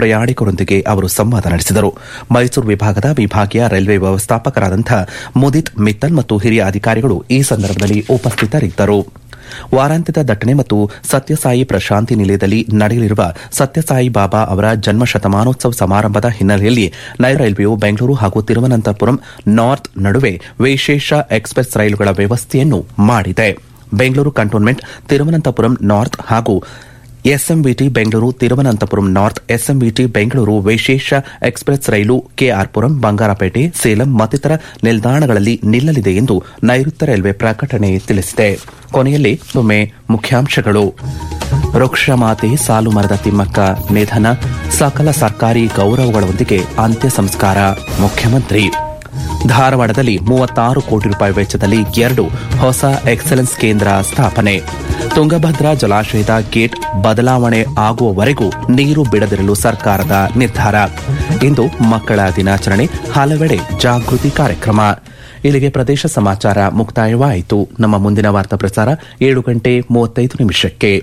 ಪ್ರಯಾಣಿಕರೊಂದಿಗೆ ಅವರು ಸಂವಾದ ನಡೆಸಿದರು ಮೈಸೂರು ವಿಭಾಗದ ವಿಭಾಗೀಯ ರೈಲ್ವೆ ವ್ಯವಸ್ಥಾಪಕರಾದಂಥ ಮುದಿತ್ ಮಿತ್ತಲ್ ಮತ್ತು ಹಿರಿಯ ಅಧಿಕಾರಿಗಳು ಈ ಸಂದರ್ಭದಲ್ಲಿ ಉಪಸ್ಥಿತರಿದ್ದರು ವಾರಾಂತ್ಯದ ದಟ್ಟಣೆ ಮತ್ತು ಸತ್ಯಸಾಯಿ ಪ್ರಶಾಂತಿ ನಿಲಯದಲ್ಲಿ ನಡೆಯಲಿರುವ ಸತ್ಯಸಾಯಿ ಬಾಬಾ ಅವರ ಜನ್ಮ ಶತಮಾನೋತ್ಸವ ಸಮಾರಂಭದ ಹಿನ್ನೆಲೆಯಲ್ಲಿ ನೈಋತ್ಯ ರೈಲ್ವೆಯು ಬೆಂಗಳೂರು ಹಾಗೂ ತಿರುವನಂತಪುರಂ ನಾರ್ತ್ ನಡುವೆ ವಿಶೇಷ ಎಕ್ಸ್ಪ್ರೆಸ್ ರೈಲುಗಳ ವ್ಯವಸ್ಥೆಯನ್ನು ಮಾಡಿದೆ ಬೆಂಗಳೂರು ಕಂಟೋನ್ಮೆಂಟ್ ತಿರುವನಂತಪುರಂ ನಾರ್ತ್ ಹಾಗೂ SMBT Bengaluru Thiruvananthapuram north SMBT Bengaluru ವಿಶೇಷ ಎಕ್ಸ್ಪ್ರೆಸ್ ರೈಲು ಕೆಆರ್ಪುರಂ ಬಂಗಾರಪೇಟೆ ಸೇಲಂ ಮತ್ತಿತರ ನಿಲ್ದಾಣಗಳಲ್ಲಿ ನಿಲ್ಲಲಿದೆ ಎಂದು ನೈಋತ್ಯ ರೈಲ್ವೆ ಪ್ರಕಟಣೆ ತಿಳಿಸಿದೆ ಕೊನೆಯಲ್ಲಿ ಒಮ್ಮೆ ಮುಖ್ಯಾಂಶಗಳು ವೃಕ್ಷಮಾತೆ ಸಾಲು ಮರದ ತಿಮ್ಮಕ್ಕ ನಿಧನ ಸಕಲ ಸರ್ಕಾರಿ ಗೌರವಗಳೊಂದಿಗೆ ಅಂತ್ಯ ಸಂಸ್ಕಾರ ಮುಖ್ಯಮಂತ್ರಿ ಧಾರವಾಡದಲ್ಲಿ ಮೂವತ್ತಾರು ಕೋಟಿ ರೂಪಾಯಿ ವೆಚ್ಚದಲ್ಲಿ ಎರಡು ಹೊಸ ಎಕ್ಸಲೆನ್ಸ್ ಕೇಂದ್ರ ಸ್ಥಾಪನೆ ತುಂಗಭದ್ರಾ ಜಲಾಶಯದ ಗೇಟ್ ಬದಲಾವಣೆ ಆಗುವವರೆಗೂ ನೀರು ಬಿಡದಿರಲು ಸರ್ಕಾರದ ನಿರ್ಧಾರ ಇಂದು ಮಕ್ಕಳ ದಿನಾಚರಣೆ ಹಲವೆಡೆ ಜಾಗೃತಿ ಕಾರ್ಯಕ್ರಮ ಇಲ್ಲಿಗೆ ಪ್ರದೇಶ ಸಮಾಚಾರ ಮುಕ್ತಾಯವಾಯಿತು ನಮ್ಮ ಮುಂದಿನ ವಾರ್ತಾ ಪ್ರಸಾರ ಏಳು ಗಂಟೆ ಮೂವತ್ತೈದು ನಿಮಿಷಕ್ಕೆ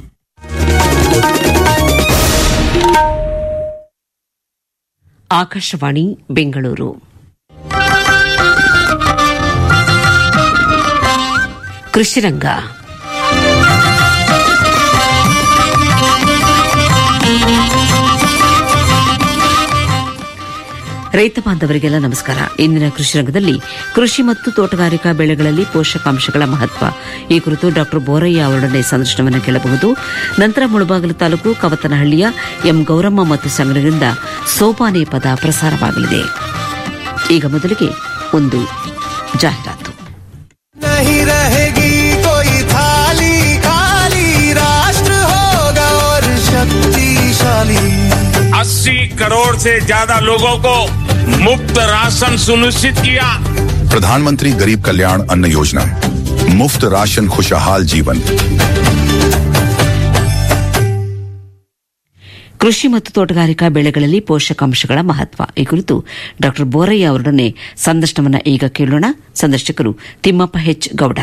ಆಕಾಶವಾಣಿ ಬೆಂಗಳೂರು ಕೃಷಿರಂಗ ರೈತ ಬಾಂಧವರಿಗೆಲ್ಲ ನಮಸ್ಕಾರ ಇಂದಿನ ಕೃಷಿ ರಂಗದಲ್ಲಿ ಕೃಷಿ ಮತ್ತು ತೋಟಗಾರಿಕಾ ಬೆಳೆಗಳಲ್ಲಿ ಪೋಷಕಾಂಶಗಳ ಮಹತ್ವ ಈ ಕುರಿತು ಡಾ ಬೋರಯ್ಯ ಅವರೊಡನೆ ಸಂದರ್ಶನವನ್ನು ಕೇಳಬಹುದು ನಂತರ ಮುಳಬಾಗಿಲು ತಾಲೂಕು ಕವತನಹಳ್ಳಿಯ ಎಂ ಗೌರಮ್ಮ ಮತ್ತು ಸಂಘದಿಂದ ಸೋಪಾನೆ ಪದ ಪ್ರಸಾರವಾಗಲಿದೆ ಈಗ ಮೊದಲಿಗೆ ಒಂದು ಜಾಹೀರಾತು नहीं रहेगी कोई थाली खाली राष्ट्र होगा और शक्तिशाली अस्सी करोड़ से ज्यादा लोगों को मुफ्त राशन सुनिश्चित किया प्रधानमंत्री गरीब कल्याण अन्न योजना मुफ्त राशन खुशहाल जीवन ಕೃಷಿ ಮತ್ತು ತೋಟಗಾರಿಕಾ ಬೆಳೆಗಳಲ್ಲಿ ಪೋಷಕಾಂಶಗಳ ಮಹತ್ವ ಈ ಕುರಿತು ಡಾ ಬೋರಯ್ಯ ಅವರೊಡನೆ ಸಂದರ್ಶನವನ್ನು ಈಗ ಕೇಳೋಣ ಸಂದರ್ಶಕರು ತಿಮ್ಮಪ್ಪ ಹೆಚ್ ಗೌಡ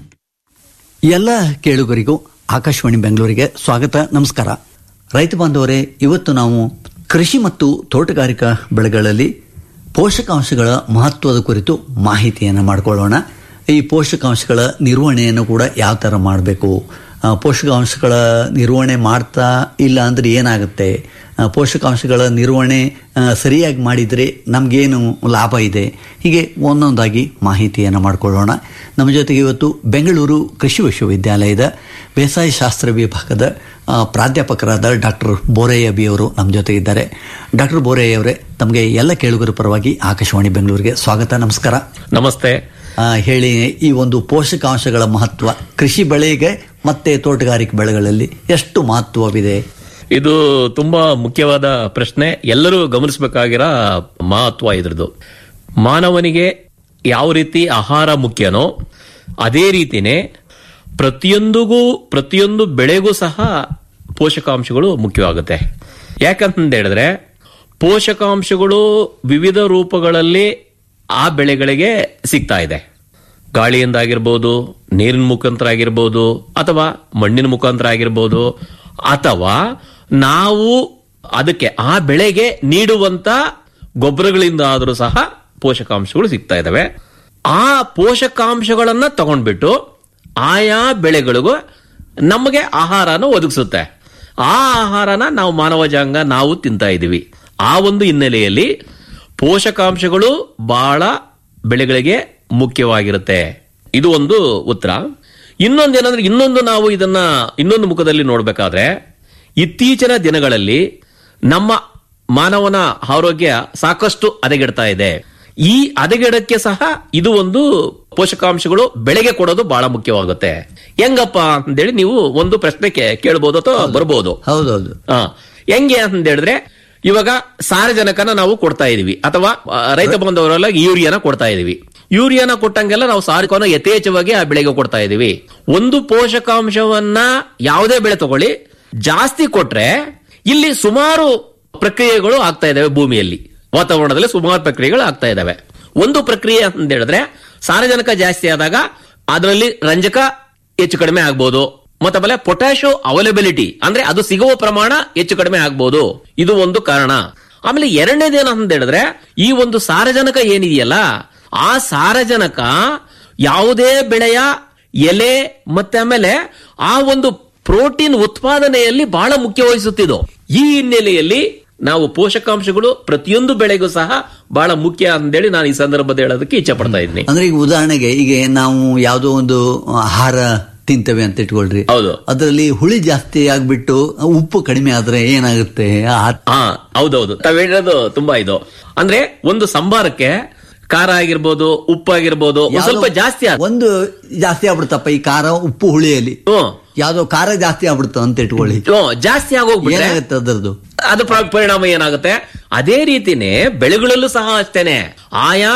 ಎಲ್ಲ ಕೇಳುಗರಿಗೂ ಆಕಾಶವಾಣಿ ಬೆಂಗಳೂರಿಗೆ ಸ್ವಾಗತ ನಮಸ್ಕಾರ ರೈತ ಬಾಂಧವರೇ ಇವತ್ತು ನಾವು ಕೃಷಿ ಮತ್ತು ತೋಟಗಾರಿಕಾ ಬೆಳೆಗಳಲ್ಲಿ ಪೋಷಕಾಂಶಗಳ ಮಹತ್ವದ ಕುರಿತು ಮಾಹಿತಿಯನ್ನು ಮಾಡಿಕೊಳ್ಳೋಣ ಈ ಪೋಷಕಾಂಶಗಳ ನಿರ್ವಹಣೆಯನ್ನು ಕೂಡ ಯಾವ ಥರ ಮಾಡಬೇಕು ಆ, ಪೋಷಕಾಂಶಗಳ ನಿರ್ವಹಣೆ ಮಾಡ್ತಾ ಇಲ್ಲ ಅಂದರೆ ಏನಾಗುತ್ತೆ ಆ, ಪೋಷಕಾಂಶಗಳ ನಿರ್ವಹಣೆ ಆ, ಸರಿಯಾಗಿ ಮಾಡಿದರೆ ನಮಗೇನು ಲಾಭ ಇದೆ ಹೀಗೆ ಒಂದೊಂದಾಗಿ ಮಾಹಿತಿಯನ್ನು ಮಾಡಿಕೊಳ್ಳೋಣ ನಮ್ಮ ಜೊತೆಗೆ ಇವತ್ತು ಬೆಂಗಳೂರು ಕೃಷಿ ವಿಶ್ವವಿದ್ಯಾಲಯದ ಬೇಸಾಯ ಶಾಸ್ತ್ರ ವಿಭಾಗದ ಆ, ಪ್ರಾಧ್ಯಾಪಕರಾದ ಡಾಕ್ಟರ್ ಬೋರಯ್ಯ ಬಿ ಅವರು ನಮ್ಮ ಜೊತೆ ಇದ್ದಾರೆ ಡಾಕ್ಟರ್ ಬೋರಯ್ಯ ಅವರೇ ತಮಗೆ ಎಲ್ಲ ಕೇಳುಗರ ಪರವಾಗಿ ಆಕಾಶವಾಣಿ ಬೆಂಗಳೂರಿಗೆ ಸ್ವಾಗತ ನಮಸ್ಕಾರ ನಮಸ್ತೆ ಆ, ಹೇಳಿ ಈ ಒಂದು ಪೋಷಕಾಂಶಗಳ ಮಹತ್ವ ಕೃಷಿ ಬೆಳೆಗೆ ಮತ್ತೆ ತೋಟಗಾರಿಕೆ ಬೆಳೆಗಳಲ್ಲಿ ಎಷ್ಟು ಮಹತ್ವವಿದೆ ಇದು ತುಂಬಾ ಮುಖ್ಯವಾದ ಪ್ರಶ್ನೆ ಎಲ್ಲರೂ ಗಮನಿಸಬೇಕಾಗಿರೋ ಮಹತ್ವ ಇದ್ರದ್ದು ಮಾನವನಿಗೆ ಯಾವ ರೀತಿ ಆಹಾರ ಮುಖ್ಯನೋ ಅದೇ ರೀತಿನೇ ಪ್ರತಿಯೊಂದಿಗೂ ಪ್ರತಿಯೊಂದು ಬೆಳೆಗೂ ಸಹ ಪೋಷಕಾಂಶಗಳು ಮುಖ್ಯವಾಗುತ್ತೆ ಯಾಕಂತ ಹೇಳಿದ್ರೆ ಪೋಷಕಾಂಶಗಳು ವಿವಿಧ ರೂಪಗಳಲ್ಲಿ ಆ ಬೆಳೆಗಳಿಗೆ ಸಿಗ್ತಾ ಇದೆ ಗಾಳಿಯಿಂದ ಆಗಿರ್ಬೋದು ನೀರಿನ ಮುಖಾಂತರ ಆಗಿರ್ಬೋದು ಅಥವಾ ಮಣ್ಣಿನ ಮುಖಾಂತರ ಆಗಿರ್ಬೋದು ಅಥವಾ ನಾವು ಅದಕ್ಕೆ ಆ ಬೆಳೆಗೆ ನೀಡುವಂತ ಗೊಬ್ಬರಗಳಿಂದ ಆದರೂ ಸಹ ಪೋಷಕಾಂಶಗಳು ಸಿಗ್ತಾ ಇದಾವೆ ಆ ಪೋಷಕಾಂಶಗಳನ್ನ ತಗೊಂಡ್ಬಿಟ್ಟು ಆಯಾ ಬೆಳೆಗಳಿಗೂ ನಮಗೆ ಆಹಾರನ ಒದಗಿಸುತ್ತೆ ಆ ಆಹಾರನ ನಾವು ಮಾನವ ಜಂಗ ನಾವು ತಿಂತಾ ಇದೀವಿ ಆ ಒಂದು ಹಿನ್ನೆಲೆಯಲ್ಲಿ ಪೋಷಕಾಂಶಗಳು ಬಹಳ ಬೆಳೆಗಳಿಗೆ ಮುಖ್ಯವಾಗಿರುತ್ತೆ ಇದು ಒಂದು ಉತ್ತರ ಇನ್ನೊಂದೇನಂದ್ರೆ ಇನ್ನೊಂದು ನಾವು ಇದನ್ನ ಇನ್ನೊಂದು ಮುಖದಲ್ಲಿ ನೋಡ್ಬೇಕಾದ್ರೆ ಇತ್ತೀಚಿನ ದಿನಗಳಲ್ಲಿ ನಮ್ಮ ಮಾನವನ ಆರೋಗ್ಯ ಸಾಕಷ್ಟು ಹದಗೆಡ್ತಾ ಇದೆ ಈ ಹದಗೆಡಕ್ಕೆ ಸಹ ಇದು ಒಂದು ಪೋಷಕಾಂಶಗಳು ಬೆಳೆಗೆ ಕೊಡೋದು ಬಹಳ ಮುಖ್ಯವಾಗುತ್ತೆ ಹೆಂಗಪ್ಪ ಅಂತೇಳಿ ನೀವು ಒಂದು ಪ್ರಶ್ನೆ ಕೇ- ಕೇಳ್ಬೋದು ಅಥವಾ ಬರ್ಬೋದು ಹೌದೌದು ಆ, ಹೆಂಗೆ ಅಂತ ಹೇಳಿದ್ರೆ ಇವಾಗ ಸಾರಜನಕನ ನಾವು ಕೊಡ್ತಾ ಇದೀವಿ ಅಥವಾ ಆ, ರೈತ ಬಾಂಧವರೆಲ್ಲ ಯೂರಿಯಾನ ಕೊಡ್ತಾ ಇದೀವಿ ಯೂರಿಯಾನ ಕೊಟ್ಟಂಗೆಲ್ಲ ನಾವು ಸಾರಕವನ್ನ ಯಥೇಚ್ಛವಾಗಿ ಆ ಬೆಳೆಗೆ ಕೊಡ್ತಾ ಇದೀವಿ ಒಂದು ಪೋಷಕಾಂಶವನ್ನ ಯಾವುದೇ ಬೆಳೆ ತಗೊಳ್ಳಿ ಜಾಸ್ತಿ ಕೊಟ್ರೆ ಇಲ್ಲಿ ಸುಮಾರು ಪ್ರಕ್ರಿಯೆಗಳು ಆಗ್ತಾ ಇದಾವೆ ಭೂಮಿಯಲ್ಲಿ ವಾತಾವರಣದಲ್ಲಿ ಸುಮಾರು ಪ್ರಕ್ರಿಯೆಗಳು ಆಗ್ತಾ ಇದಾವೆ ಒಂದು ಪ್ರಕ್ರಿಯೆ ಅಂತ ಹೇಳಿದ್ರೆ ಸಾರಜನಕ ಜಾಸ್ತಿ ಆದಾಗ ಅದರಲ್ಲಿ ರಂಜಕ ಹೆಚ್ಚು ಕಡಿಮೆ ಆಗ್ಬೋದು ಮತ್ತೆ ಆಮೇಲೆ ಪೊಟ್ಯಾಶೋ ಅವೈಲಬಿಲಿಟಿ ಅಂದ್ರೆ ಅದು ಸಿಗುವ ಪ್ರಮಾಣ ಹೆಚ್ಚು ಕಡಿಮೆ ಆಗ್ಬಹುದು ಇದು ಒಂದು ಕಾರಣ ಆಮೇಲೆ ಎರಡನೇದೇನು ಅಂತ ಹೇಳಿದ್ರೆ ಈ ಒಂದು ಸಾರಜನಕ ಏನಿದೆಯಲ್ಲ ಆ ಸಾರಜನಕ ಯಾವುದೇ ಬೆಳೆಯ ಎಲೆ ಮತ್ತೆ ಆಮೇಲೆ ಆ ಒಂದು ಪ್ರೋಟೀನ್ ಉತ್ಪಾದನೆಯಲ್ಲಿ ಬಹಳ ಮುಖ್ಯ ವಹಿಸುತ್ತಿದ್ದು ಈ ಹಿನ್ನೆಲೆಯಲ್ಲಿ ನಾವು ಪೋಷಕಾಂಶಗಳು ಪ್ರತಿಯೊಂದು ಬೆಳೆಗೂ ಸಹ ಬಹಳ ಮುಖ್ಯ ಅಂತೇಳಿ ನಾನು ಈ ಸಂದರ್ಭದಲ್ಲಿ ಹೇಳೋದಕ್ಕೆ ಇಚ್ಛೆ ಪಡ್ತಾ ಇದ್ದೀನಿ ಅಂದ್ರೆ ಈಗ ಉದಾಹರಣೆಗೆ ಈಗ ನಾವು ಯಾವುದೋ ಒಂದು ಆಹಾರ ತಿಂತೇವೆ ಅಂತ ಇಟ್ಕೊಳ್ರಿ ಹೌದು. ಅದರಲ್ಲಿ ಹುಳಿ ಜಾಸ್ತಿ ಆಗ್ಬಿಟ್ಟು ಉಪ್ಪು ಕಡಿಮೆ ಆದ್ರೆ ಏನಾಗುತ್ತೆ ಆ- ಹಾ ಹೌದೌದು ತಾವ್ ಹೇಳಿರೋದು ತುಂಬಾ ಇದು ಅಂದ್ರೆ ಒಂದು ಸಂಬಾರಕ್ಕೆ ಖಾರ ಆಗಿರ್ಬೋದು ಉಪ್ಪು ಆಗಿರ್ಬೋದು ಒಂದ್ ಸ್ವಲ್ಪ ಯಾವ್ದೋ ಜಾಸ್ತಿ ಆದ ಒಂದು ಜಾಸ್ತಿ ಆಗ್ಬಿಡ್ತಪ್ಪ ಈ ಖಾರ ಉಪ್ಪು ಹುಳಿಯಲ್ಲಿ ಯಾವ್ದೋ ಖಾರ ಜಾಸ್ತಿ ಆಗ್ಬಿಡ್ತು ಅಂತ ಇಟ್ಕೊಳ್ಳಿ ಜಾಸ್ತಿ ಆಗೋಗ್ಬಿಟ್ರೆ ಏನಾಗುತ್ತೆ ಅದರದ್ದು ಅದ್ರ ಪ್ರ- ಪರಿಣಾಮ ಏನಾಗುತ್ತೆ ಅದೇ ರೀತಿನೇ ಬೆಳೆಗಳಲ್ಲೂ ಸಹ ಅಷ್ಟೇನೆ ಆಯಾ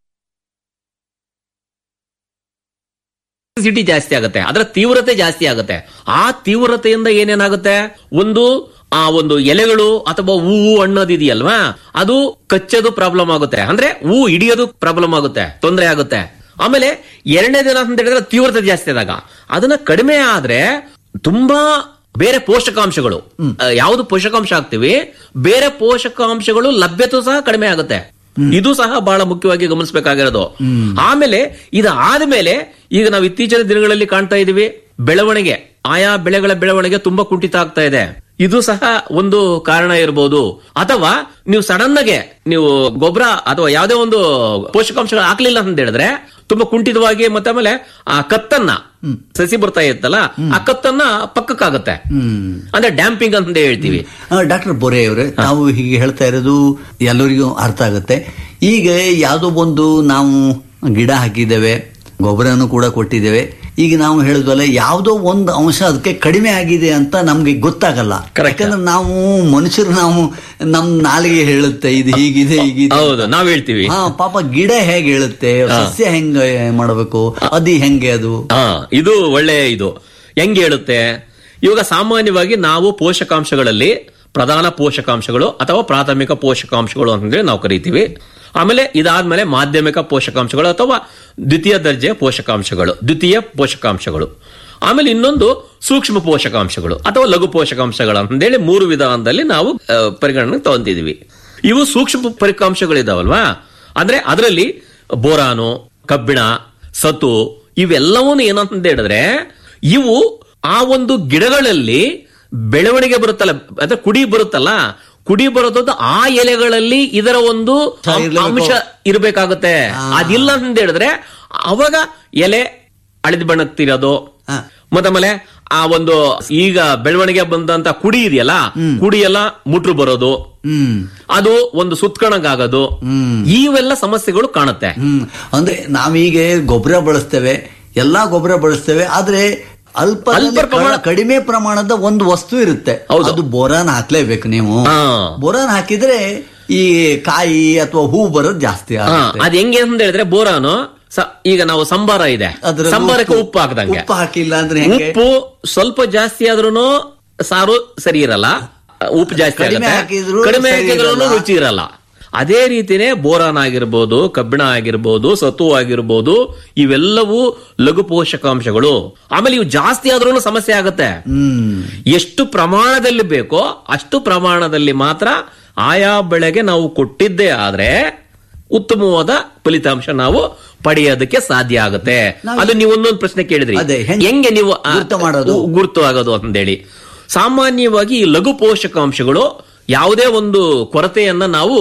ಸಿಟಿ ಜಾಸ್ತಿ ಆಗುತ್ತೆ ಅದರ ತೀವ್ರತೆ ಜಾಸ್ತಿ ಆಗುತ್ತೆ ಆ ತೀವ್ರತೆಯಿಂದ ಏನೇನಾಗುತ್ತೆ ಒಂದು ಆ ಒಂದು ಎಲೆಗಳು ಅಥವಾ ಹೂವು ಹಣ್ಣೋದಿದೆಯಲ್ವಾ ಅದು ಕಚ್ಚೋದು ಪ್ರಾಬ್ಲಮ್ ಆಗುತ್ತೆ ಅಂದ್ರೆ ಹೂ ಹಿಡಿಯೋದು ಪ್ರಾಬ್ಲಮ್ ಆಗುತ್ತೆ ತೊಂದರೆ ಆಗುತ್ತೆ ಆಮೇಲೆ ಎರಡನೇ ದಿನ ಅಂತ ಹೇಳಿದ್ರೆ ತೀವ್ರತೆ ಜಾಸ್ತಿ ಆದಾಗ ಅದನ್ನ ಕಡಿಮೆ ಆದ್ರೆ ತುಂಬಾ ಬೇರೆ ಪೋಷಕಾಂಶಗಳು ಆ, ಯಾವ್ದು ಪೋಷಕಾಂಶ ಹಾಕ್ತಿವಿ ಬೇರೆ ಪೋಷಕಾಂಶಗಳು ಲಭ್ಯತೆ ಸಹ ಕಡಿಮೆ ಆಗುತ್ತೆ ಇದು ಸಹ ಬಹಳ ಮುಖ್ಯವಾಗಿ ಗಮನಿಸಬೇಕಾಗಿರೋದು ಆಮೇಲೆ ಇದಾದ್ಮೇಲೆ ಈಗ ನಾವು ಇತ್ತೀಚಿನ ದಿನಗಳಲ್ಲಿ ಕಾಣ್ತಾ ಇದೀವಿ ಬೆಳವಣಿಗೆ ಆಯಾ ಬೆಳೆಗಳ ಬೆಳವಣಿಗೆ ತುಂಬಾ ಕುಂಠಿತ ಆಗ್ತಾ ಇದೆ ಇದು ಸಹ ಒಂದು ಕಾರಣ ಇರಬಹುದು ಅಥವಾ ನೀವು ಸಡನ್ ಆಗಿ ನೀವು ಗೊಬ್ಬರ ಅಥವಾ ಯಾವುದೇ ಒಂದು ಪೋಷಕಾಂಶಗಳು ಹಾಕ್ಲಿಲ್ಲ ಅಂತ ಹೇಳಿದ್ರೆ ತುಂಬಾ ಕುಂಠಿತವಾಗಿ ಮತ್ತೆ ಆಮೇಲೆ ಆ ಕತ್ತನ್ನ ಸಸಿ ಬರ್ತಾ ಇತ್ತಲ್ಲ ಆ ಕತ್ತನ್ನ ಪಕ್ಕಕ್ಕಾಗತ್ತೆ ಅಂದ್ರೆ ಡ್ಯಾಂಪಿಂಗ್ ಅಂತ ಹೇಳ್ತೀವಿ ಡಾಕ್ಟರ್ ಬೋರೆ ಅವರೇ ತಾವು ಹೀಗೆ ಹೇಳ್ತಾ ಇರೋದು ಎಲ್ಲರಿಗೂ ಅರ್ಥ ಆಗುತ್ತೆ ಈಗ ಯಾವುದೋ ಒಂದು ನಾವು ಗಿಡ ಹಾಕಿದ್ದೇವೆ ಗೊಬ್ಬರನು ಕೂಡ ಕೊಟ್ಟಿದ್ದೇವೆ ಈಗ ನಾವು ಹೇಳಿದ್ವಲ್ಲ ಯಾವುದೋ ಒಂದು ಅಂಶ ಅದಕ್ಕೆ ಕಡಿಮೆ ಆಗಿದೆ ಅಂತ ನಮ್ಗೆ ಗೊತ್ತಾಗಲ್ಲ ಯಾಕಂದ್ರೆ ನಾವು ಮನುಷ್ಯರು ನಾವು ನಮ್ ನಾಲಿಗೆ ಹೇಳುತ್ತೆ ಇದು ಹೀಗಿದೆ ಹೀಗಿದೆ ಹೌದು ನಾವ್ ಹೇಳ್ತೀವಿ ಹಾ ಪಾಪ ಗಿಡ ಹೇಗೆ ಹೇಳುತ್ತೆ ಸಸ್ಯ ಹೆಂಗೆ ಮಾಡಬೇಕು ಅದು ಹೆಂಗೆ ಅದು ಹಾ ಇದು ಒಳ್ಳೆ ಇದು ಹೆಂಗೆ ಹೇಳುತ್ತೆ ಇವಾಗ ಸಾಮಾನ್ಯವಾಗಿ ನಾವು ಪೋಷಕಾಂಶಗಳಲ್ಲಿ ಪ್ರಧಾನ ಪೋಷಕಾಂಶಗಳು ಅಥವಾ ಪ್ರಾಥಮಿಕ ಪೋಷಕಾಂಶಗಳು ಅಂತಂದ್ರೆ ನಾವು ಕರಿತೀವಿ ಆಮೇಲೆ ಇದಾದ್ಮೇಲೆ ಮಾಧ್ಯಮಿಕ ಪೋಷಕಾಂಶಗಳು ಅಥವಾ ದ್ವಿತೀಯ ದರ್ಜೆಯ ಪೋಷಕಾಂಶಗಳು ದ್ವಿತೀಯ ಪೋಷಕಾಂಶಗಳು ಆಮೇಲೆ ಇನ್ನೊಂದು ಸೂಕ್ಷ್ಮ ಪೋಷಕಾಂಶಗಳು ಅಥವಾ ಲಘು ಪೋಷಕಾಂಶಗಳು ಅಂತೇಳಿ ಮೂರು ವಿಧಾನದಲ್ಲಿ ನಾವು ಆ, ಪರಿಗಣನೆಗೆ ತಗೊಂತಿದೀವಿ ಇವು ಸೂಕ್ಷ್ಮ ಪರಿಕಾಂಶಗಳಿದಾವಲ್ವಾ ಅಂದ್ರೆ ಅದರಲ್ಲಿ ಬೋರಾನು ಕಬ್ಬಿಣ ಸತು ಇವೆಲ್ಲವೂ ಏನಂತ ಹೇಳಿದ್ರೆ ಇವು ಆ ಒಂದು ಗಿಡಗಳಲ್ಲಿ ಬೆಳವಣಿಗೆ ಬರುತ್ತಲ್ಲ ಅಂದ್ರೆ ಕುಡಿ ಬರುತ್ತಲ್ಲ ಕುಡಿ ಬರೋದು ಆ ಎಲೆಗಳಲ್ಲಿ ಇದರ ಒಂದು ಇರ್ಲೇಬೇಕು. ಅಂಶ ಇರಬೇಕಾಗುತ್ತೆ ಅದಿಲ್ಲ ಅಂತ ಹೇಳಿದ್ರೆ ಅವಾಗ ಎಲೆ ಹಳದಿ ಬಣ್ಣಕ್ತಿರೋದು ಮತ್ತಾಮೇಲೆ ಆ ಒಂದು ಈಗ ಬೆಳವಣಿಗೆ ಬಂದಂತ ಕುಡಿ ಇದೆಯಲ್ಲ ಕುಡಿ ಎಲ್ಲ ಮುಟ್ರು ಬರೋದು ಹ್ಮ್ ಅದು ಒಂದು ಸುತ್ಕಣಗಾಗೋದು ಇವೆಲ್ಲ ಸಮಸ್ಯೆಗಳು ಕಾಣುತ್ತೆ ಹ್ಮ್ ಅಂದ್ರೆ ನಾವೀಗ ಗೊಬ್ಬರ ಬಳಸ್ತೇವೆ ಎಲ್ಲಾ ಗೊಬ್ಬರ ಬಳಸ್ತೇವೆ ಆದ್ರೆ ಅಲ್ಪ ಅಲ್ಪ ಪ್ರಮಾಣ- ಕಡಿಮೆ ಪ್ರಮಾಣದ ಒಂದು ವಸ್ತು ಇರುತ್ತೆ ಹೌದು. ಅದು ಬೋರಾನ್ ಹಾಕ್ಲೇಬೇಕು ನೀವು ಹಾ. ಬೋರಾನ್ ಹಾಕಿದ್ರೆ ಈ ಕಾಯಿ ಅಥವಾ ಹೂ ಬರೋದು ಜಾಸ್ತಿ ಹಾ, ಆಗುತ್ತೆ ಅದ್ ಹೆಂಗೆ ಅಂತ ಹೇಳಿದ್ರೆ ಬೋರಾನು ಸ- ಈಗ ನಾವು ಸಂಬಾರ ಇದೆ ಅದ್ರಲ್ಲಿ ಸಂಬಾರಕ್ಕೆ ಉಪ್ಪು- ಉಪ್ಪು ಹಾಕ್ದಂಗೆ ಉಪ್ಪು ಹಾಕಿಲ್ಲ ಅಂದ್ರೆ ಹೆಂಗೆ? ಉಪ್ಪು ಸ್ವಲ್ಪ ಜಾಸ್ತಿ ಆದ್ರೂ ಸಾರು ಸರಿ ಇರಲ್ಲ ಉಪ್ಪು ಜಾಸ್ತಿ ಕಡಿಮೆ ಆಗುತ್ತೆ. ಹಾಕಿದ್ರೂ ಕಡಿಮೆ ಸರಿ ಹಾಕಿದ್ರು ಇರಲ್ಲ. ರುಚಿ ಇರಲ್ಲ ಅದೇ ರೀತಿನೇ ಬೋರಾನ್ ಆಗಿರ್ಬೋದು ಕಬ್ಬಿಣ ಆಗಿರ್ಬೋದು ಸತು ಆಗಿರ್ಬೋದು ಇವೆಲ್ಲವೂ ಲಘು ಪೋಷಕಾಂಶಗಳು ಆಮೇಲೆ ಇವು ಜಾಸ್ತಿ ಆದ್ರೂ ಸಮಸ್ಯೆ ಆಗುತ್ತೆ ಹ್ಮ್ ಎಷ್ಟು ಪ್ರಮಾಣದಲ್ಲಿ ಬೇಕೋ ಅಷ್ಟು ಪ್ರಮಾಣದಲ್ಲಿ ಮಾತ್ರ ಆಯಾ ಬೆಳೆಗೆ ನಾವು ಕೊಟ್ಟಿದ್ದೇ ಆದ್ರೆ ಉತ್ತಮವಾದ ಫಲಿತಾಂಶ ನಾವು ಪಡೆಯೋದಕ್ಕೆ ಸಾಧ್ಯ ಆಗುತ್ತೆ ನಾವು- ಅದು ನೀವು ಒಂದೊಂದು ಪ್ರಶ್ನೆ ಕೇಳಿದ್ರಿ ಅದೇ, ಹೆಂಗ್- ಹೆಂಗೆ ನೀವು ಆ- ಗುರ್ತು ಮಾಡೋದು? ಉ- ಗುರ್ತು ಆಗೋದು ಅಂತೇಳಿ ಸಾಮಾನ್ಯವಾಗಿ ಈ ಲಘು ಪೋಷಕಾಂಶಗಳು ಯಾವುದೇ ಒಂದು ಕೊರತೆಯನ್ನ ನಾವು